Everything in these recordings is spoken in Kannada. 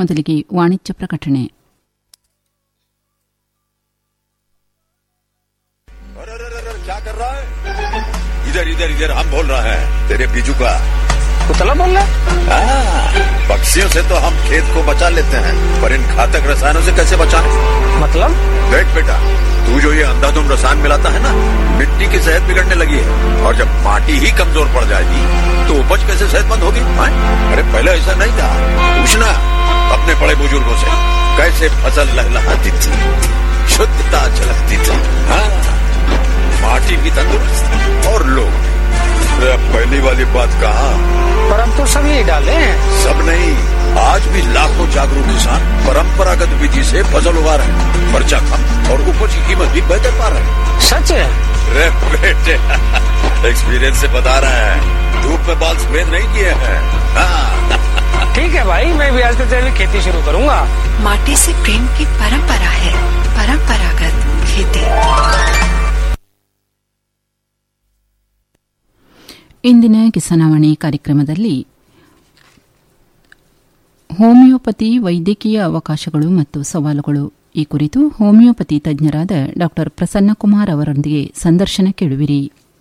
ಮೊದಲಿಗೆ ವಾಣಿಜ್ಯ ಪ್ರಕಟಣೆ अरे अरे अरे क्या कर रहा है इधर इधर इधर हम बोल रहे हैं तेरे बीजू का कुतला बोल रहा है हाँ, पक्षियों से तो हम खेत को बचा लेते हैं पर इन घातक रसायनों से कैसे बचाएं मतलब देख बेटा तू जो ये अंधाधुंध रसायन मिलाता है ना मिट्टी की सेहत बिगड़ने लगी है और जब माटी ही कमजोर पड़ जाएगी तो उपज कैसे सेहतमंद होगी हाँ? अरे पहले ऐसा नहीं था पूछना अपने बड़े बुजुर्गों से कैसे फसल लहलहाती थी शुद्धता झलकती थी हाँ माटी भी तंदुरुस्त और लोग अरे अब पहली वाली बात कहा पर हम तो सब यही डाले हैं सब नहीं आज भी लाखों जागरूक किसान परंपरागत विधि से फसल उगा रहे हैं खर्चा कम और उपज की कीमत भी बेहतर पा रहे हैं सच है अरे बेटे एक्सपीरियंस से बता रहे हैं धूप में बाल सफेद नहीं किए हैं हाँ, ठीक है भाई मैं भी आज से तेरी खेती शुरू करूंगा माटी से प्रेम की परंपरा है परंपरागत खेती ಇಂದಿನ ಕಿಸನವಾಣಿ ಕಾರ್ಯಕ್ರಮದಲ್ಲಿ ಹೋಮಿಯೋಪತಿ ವೈದ್ಯಕೀಯ ಅವಕಾಶಗಳು ಮತ್ತು ಸವಾಲುಗಳು ಈ ಕುರಿತು ಹೋಮಿಯೋಪತಿ ತಜ್ಞರಾದ ಡಾ ಪ್ರಸನ್ನಕುಮಾರ್ ಅವರೊಂದಿಗೆ ಸಂದರ್ಶನ ಕೇಳುವಿರಿ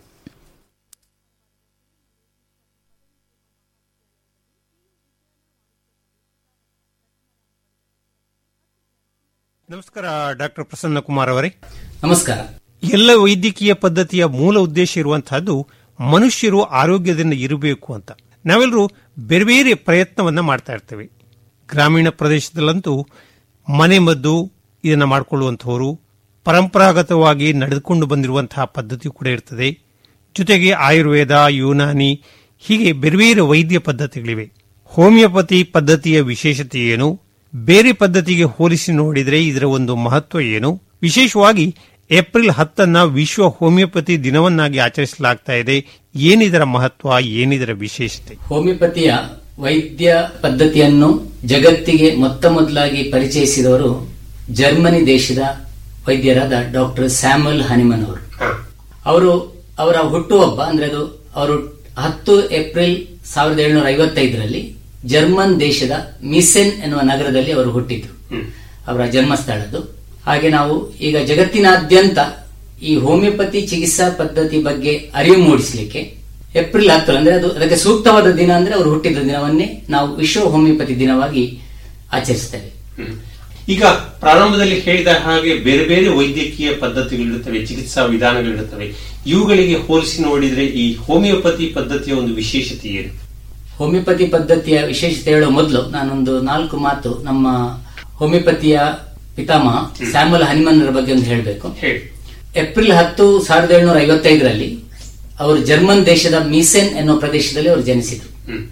ನಮಸ್ಕಾರ ಡಾಕ್ಟರ್ ಪ್ರಸನ್ನ ಕುಮಾರ್ ಅವರೇ ನಮಸ್ಕಾರ ಎಲ್ಲ ವೈದ್ಯಕೀಯ ಪದ್ಧತಿಯ ಮೂಲ ಉದ್ದೇಶ ಇರುವಂತಹದ್ದು ಮನುಷ್ಯರು ಆರೋಗ್ಯದಿಂದ ಇರಬೇಕು ಅಂತ ನಾವೆಲ್ಲರೂ ಬೇರೆ ಬೇರೆ ಪ್ರಯತ್ನವನ್ನ ಮಾಡ್ತಾ ಇರ್ತೇವೆ ಗ್ರಾಮೀಣ ಪ್ರದೇಶದಲ್ಲಂತೂ ಮನೆ ಮದ್ದು ಇದನ್ನ ಮಾಡಿಕೊಳ್ಳುವಂತಹವರು ಪರಂಪರಾಗತವಾಗಿ ನಡೆದುಕೊಂಡು ಬಂದಿರುವಂತಹ ಪದ್ಧತಿ ಕೂಡ ಇರ್ತದೆ ಜೊತೆಗೆ ಆಯುರ್ವೇದ ಯುನಾನಿ ಹೀಗೆ ಬೇರೆ ಬೇರೆ ವೈದ್ಯ ಪದ್ಧತಿಗಳಿವೆ ಹೋಮಿಯೋಪತಿ ಪದ್ಧತಿಯ ವಿಶೇಷತೆ ಏನು ಬೇರೆ ಪದ್ಧತಿಗೆ ಹೋಲಿಸಿ ನೋಡಿದರೆ ಇದರ ಒಂದು ಮಹತ್ವ ಏನು ವಿಶೇಷವಾಗಿ ಏಪ್ರಿಲ್ ಹತ್ತನ್ನ ವಿಶ್ವ ಹೋಮಿಯೋಪತಿ ದಿನವನ್ನಾಗಿ ಆಚರಿಸಲಾಗ್ತಾ ಇದೆ ಏನಿದರ ಮಹತ್ವ ಏನಿದರ ವಿಶೇಷತೆ ಹೋಮಿಯೋಪತಿಯ ವೈದ್ಯ ಪದ್ಧತಿಯನ್ನು ಜಗತ್ತಿಗೆ ಮೊತ್ತ ಮೊದಲಾಗಿ ಪರಿಚಯಿಸಿದವರು ಜರ್ಮನಿ ದೇಶದ ವೈದ್ಯರಾದ ಡಾಕ್ಟರ್ ಸ್ಯಾಮುಯಲ್ ಹನಿಮನ್ ಅವರು ಅವರು ಅವರ ಹುಟ್ಟುಹಬ್ಬ ಅಂದ್ರೆ ಅದು ಅವರು ಹತ್ತು ಏಪ್ರಿಲ್ ಸಾವಿರದ ಏಳುನೂರ ಐವತ್ತೈದರಲ್ಲಿ ಜರ್ಮನ್ ದೇಶದ ಮಿಸೆನ್ ಎನ್ನುವ ನಗರದಲ್ಲಿ ಅವರು ಹುಟ್ಟಿದ್ರು ಅವರ ಜನ್ಮಸ್ಥಳದ್ದು ಹಾಗೆ ನಾವು ಈಗ ಜಗತ್ತಿನಾದ್ಯಂತ ಈ ಹೋಮಿಯೋಪತಿ ಚಿಕಿತ್ಸಾ ಪದ್ಧತಿ ಬಗ್ಗೆ ಅರಿವು ಮೂಡಿಸಲಿಕ್ಕೆ ಏಪ್ರಿಲ್ ಹತ್ತು ಅಂದ್ರೆ ಅದು ಅದಕ್ಕೆ ಸೂಕ್ತವಾದ ದಿನ ಅಂದ್ರೆ ಅವರು ಹುಟ್ಟಿದ ದಿನವನ್ನೇ ನಾವು ವಿಶ್ವ ಹೋಮಿಯೋಪತಿ ದಿನವಾಗಿ ಆಚರಿಸ್ತೇವೆ ಈಗ ಪ್ರಾರಂಭದಲ್ಲಿ ಹೇಳಿದ ಹಾಗೆ ಬೇರೆ ಬೇರೆ ವೈದ್ಯಕೀಯ ಪದ್ಧತಿಗಳಿರುತ್ತವೆ ಚಿಕಿತ್ಸಾ ವಿಧಾನಗಳಿರುತ್ತವೆ ಇವುಗಳಿಗೆ ಹೋಲಿಸಿ ನೋಡಿದ್ರೆ ಈ ಹೋಮಿಯೋಪತಿ ಪದ್ಧತಿಯ ಒಂದು ವಿಶೇಷತೆ ಏನು ಹೋಮಿಯೋಪತಿ ಪದ್ಧತಿಯ ವಿಶೇಷತೆ ಹೇಳುವ ಮೊದಲು ನಾನೊಂದು ನಾಲ್ಕು ಮಾತು ನಮ್ಮ ಹೋಮಿಯೋಪತಿಯ ಪಿತಾಮಹ ಸ್ಯಾಮುಲ್ ಹನಿಮನ್ರ ಬಗ್ಗೆ ಒಂದು ಹೇಳಬೇಕು ಹೇಳಿ ಏಪ್ರಿಲ್ ಹತ್ತು ಸಾವಿರದ ಏಳುನೂರ ಐವತ್ತೈದರಲ್ಲಿ ಅವರು ಜರ್ಮನ್ ದೇಶದ ಮೀಸೆನ್ ಎನ್ನುವ ಪ್ರದೇಶದಲ್ಲಿ ಅವರು ಜನಿಸಿದರು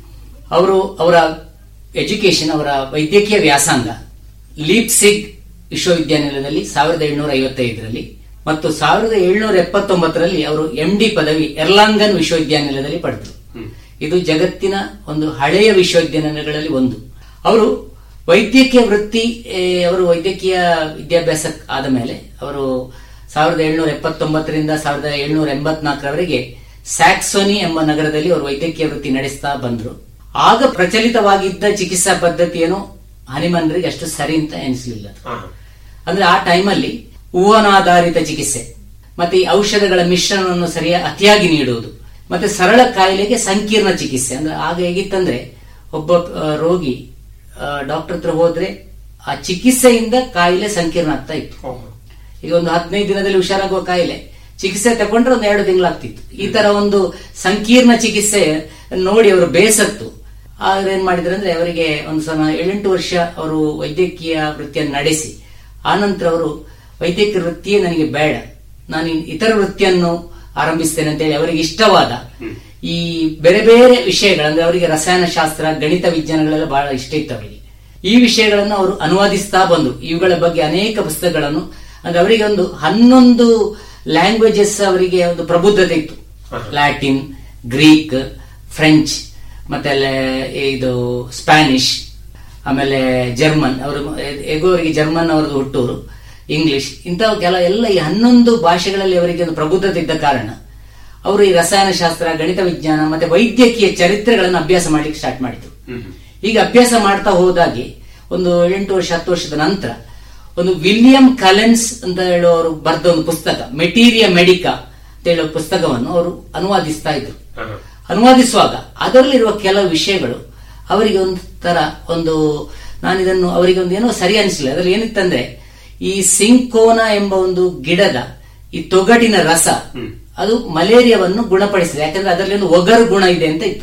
ಅವರು ಅವರ ಎಜುಕೇಶನ್ ಅವರ ವೈದ್ಯಕೀಯ ವ್ಯಾಸಂಗ ಲೀಪ್ಸಿಗ್ ವಿಶ್ವವಿದ್ಯಾನಿಲಯದಲ್ಲಿ ಸಾವಿರದ ಏಳುನೂರ ಐವತ್ತೈದರಲ್ಲಿ ಮತ್ತು ಸಾವಿರದ ಏಳುನೂರ ಎಪ್ಪತ್ತೊಂಬತ್ತರಲ್ಲಿ ಅವರು ಎಂಡಿ ಪದವಿ ಎರ್ಲಾಂಗನ್ ವಿಶ್ವವಿದ್ಯಾನಿಲಯದಲ್ಲಿ ಪಡೆದರು ಇದು ಜಗತ್ತಿನ ಒಂದು ಹಳೆಯ ವಿಶ್ವವಿದ್ಯಾನಿಲಯಗಳಲ್ಲಿ ಒಂದು ಅವರು ವೈದ್ಯಕೀಯ ವೃತ್ತಿ ಏ, ಅವರು ವೈದ್ಯಕೀಯ ವಿದ್ಯಾಭ್ಯಾಸ ಆದ ಮೇಲೆ ಅವರು ಸಾವಿರದ ಏಳುನೂರ ಎಪ್ಪತ್ತೊಂಬತ್ತರಿಂದ ಸಾವಿರದ ಏಳುನೂರ ಎಂಬತ್ನಾಲ್ಕರವರೆಗೆ ಸ್ಯಾಕ್ಸೋನಿ ಎಂಬ ನಗರದಲ್ಲಿ ಅವರು ವೈದ್ಯಕೀಯ ವೃತ್ತಿ ನಡೆಸ್ತಾ ಬಂದ್ರು ಆಗ ಪ್ರಚಲಿತವಾಗಿದ್ದ ಚಿಕಿತ್ಸಾ ಪದ್ಧತಿಯನ್ನು ಹನಿಮನ್ರಿಗೆ ಅಷ್ಟು ಸರಿ ಅಂತ ಎನಿಸಲಿಲ್ಲ ಅಂದ್ರೆ ಆ ಟೈಮಲ್ಲಿ ಹೂವನಾಧಾರಿತ ಚಿಕಿತ್ಸೆ ಮತ್ತೆ ಈ ಔಷಧಗಳ ಮಿಶ್ರಣವನ್ನು ಸರಿಯ ಅತಿಯಾಗಿ ನೀಡುವುದು ಮತ್ತೆ ಸರಳ ಕಾಯಿಲೆಗೆ ಸಂಕೀರ್ಣ ಚಿಕಿತ್ಸೆ ಅಂದ್ರೆ ಆಗ ಹೇಗಿತ್ತಂದ್ರೆ ಒಬ್ಬ ಆ, ರೋಗಿ ಡಾಕ್ಟರ್ ಹತ್ರ ಹೋದ್ರೆ ಆ ಚಿಕಿತ್ಸೆಯಿಂದ ಕಾಯಿಲೆ ಸಂಕೀರ್ಣ ಆಗ್ತಾ ಇತ್ತು ಈಗ ಒಂದು ಹದಿನೈದು ದಿನದಲ್ಲಿ ಹುಷಾರಾಗುವ ಕಾಯಿಲೆ ಚಿಕಿತ್ಸೆ ತಗೊಂಡ್ರೆ ಒಂದು ಎರಡು ತಿಂಗಳಾಗ್ತಿತ್ತು ಈ ತರ ಒಂದು ಸಂಕೀರ್ಣ ಚಿಕಿತ್ಸೆ ನೋಡಿ ಅವರು ಬೇಸತ್ತು ಆಗ ಏನ್ ಮಾಡಿದ್ರು ಅಂದ್ರೆ ಅವರಿಗೆ ಒಂದು ಸಲ ಏಳೆಂಟು ವರ್ಷ ಅವರು ವೈದ್ಯಕೀಯ ವೃತ್ತಿಯನ್ನು ನಡೆಸಿ ಆನಂತರ ಅವರು ವೈದ್ಯಕೀಯ ವೃತ್ತಿಯೇ ನನಗೆ ಬೇಡ ನಾನು ಇನ್- ಇತರ ವೃತ್ತಿಯನ್ನು ಆರಂಭಿಸ್ತೇನೆ ಅಂತ ಹೇಳಿ ಅವರಿಗೆ ಇಷ್ಟವಾದ ಈ ಬೇರೆ ಬೇರೆ ವಿಷಯಗಳು ಅಂದ್ರೆ ಅವರಿಗೆ ರಸಾಯನಶಾಸ್ತ್ರ ಗಣಿತ ವಿಜ್ಞಾನಗಳೆಲ್ಲ ಬಹಳ ಇಷ್ಟ ಇತ್ತು ಅವರಿಗೆ ಈ ವಿಷಯಗಳನ್ನು ಅವರು ಅನುವಾದಿಸ್ತಾ ಬಂದರು ಇವುಗಳ ಬಗ್ಗೆ ಅನೇಕ ಪುಸ್ತಕಗಳನ್ನು ಅಂದ್ರೆ ಅವರಿಗೆ ಒಂದು ಹನ್ನೊಂದು ಲ್ಯಾಂಗ್ವೇಜಸ್ ಅವರಿಗೆ ಒಂದು ಪ್ರಬುದ್ಧತೆ ಇತ್ತು ಲ್ಯಾಟಿನ್ ಗ್ರೀಕ್ ಫ್ರೆಂಚ್ ಮತ್ತೆ ಅಲ್ಲೇ ಇದು ಸ್ಪ್ಯಾನಿಷ್ ಆಮೇಲೆ ಜರ್ಮನ್ ಅವರು ಹೇಗೋ ಅವರಿಗೆ ಜರ್ಮನ್ ಅವರದ್ದು ಹುಟ್ಟೂರು ಇಂಗ್ಲಿಷ್ ಇಂತಹ ಕೆಲ ಎಲ್ಲ ಈ ಹನ್ನೊಂದು ಭಾಷೆಗಳಲ್ಲಿ ಅವರಿಗೆ ಒಂದು ಪ್ರಬುದ್ಧತೆ ಇದ್ದ ಕಾರಣ ಅವರು ಈ ರಸಾಯನಶಾಸ್ತ್ರ ಗಣಿತ ವಿಜ್ಞಾನ ಮತ್ತೆ ವೈದ್ಯಕೀಯ ಚರಿತ್ರೆಗಳನ್ನು ಅಭ್ಯಾಸ ಮಾಡ್ಲಿಕ್ಕೆ ಸ್ಟಾರ್ಟ್ ಮಾಡಿದ್ರು ಈಗ ಅಭ್ಯಾಸ ಮಾಡ್ತಾ ಹೋದಾಗೆ ಒಂದು ಎಂಟು ವರ್ಷ ಹತ್ತು ವರ್ಷದ ನಂತರ ಒಂದು ವಿಲಿಯಂ ಕಲೆನ್ಸ್ ಅಂತ ಹೇಳುವವರು ಬರೆದ ಒಂದು ಪುಸ್ತಕ ಮೆಟೀರಿಯ ಮೆಡಿಕಾ ಅಂತ ಹೇಳುವ ಪುಸ್ತಕವನ್ನು ಅವರು ಅನುವಾದಿಸ್ತಾ ಇದ್ರು ಅನುವಾದಿಸುವಾಗ ಅದರಲ್ಲಿರುವ ಕೆಲವು ವಿಷಯಗಳು ಅವರಿಗೆ ಒಂದು ತರ ಒಂದು ನಾನಿದನ್ನು ಅವರಿಗೆ ಒಂದು ಏನೋ ಸರಿ ಅನಿಸಲಿಲ್ಲ ಅದರಲ್ಲಿ ಏನಿತ್ತಂದ್ರೆ ಈ ಸಿಂಕೋನಾ ಎಂಬ ಒಂದು ಗಿಡದ ಈ ತೊಗಟಿನ ರಸ ಅದು ಮಲೇರಿಯಾವನ್ನು ಗುಣಪಡಿಸಿದೆ ಯಾಕಂದ್ರೆ ಅದರಲ್ಲಿ ಒಂದು ಒಗರು ಗುಣ ಇದೆ ಅಂತ ಇತ್ತು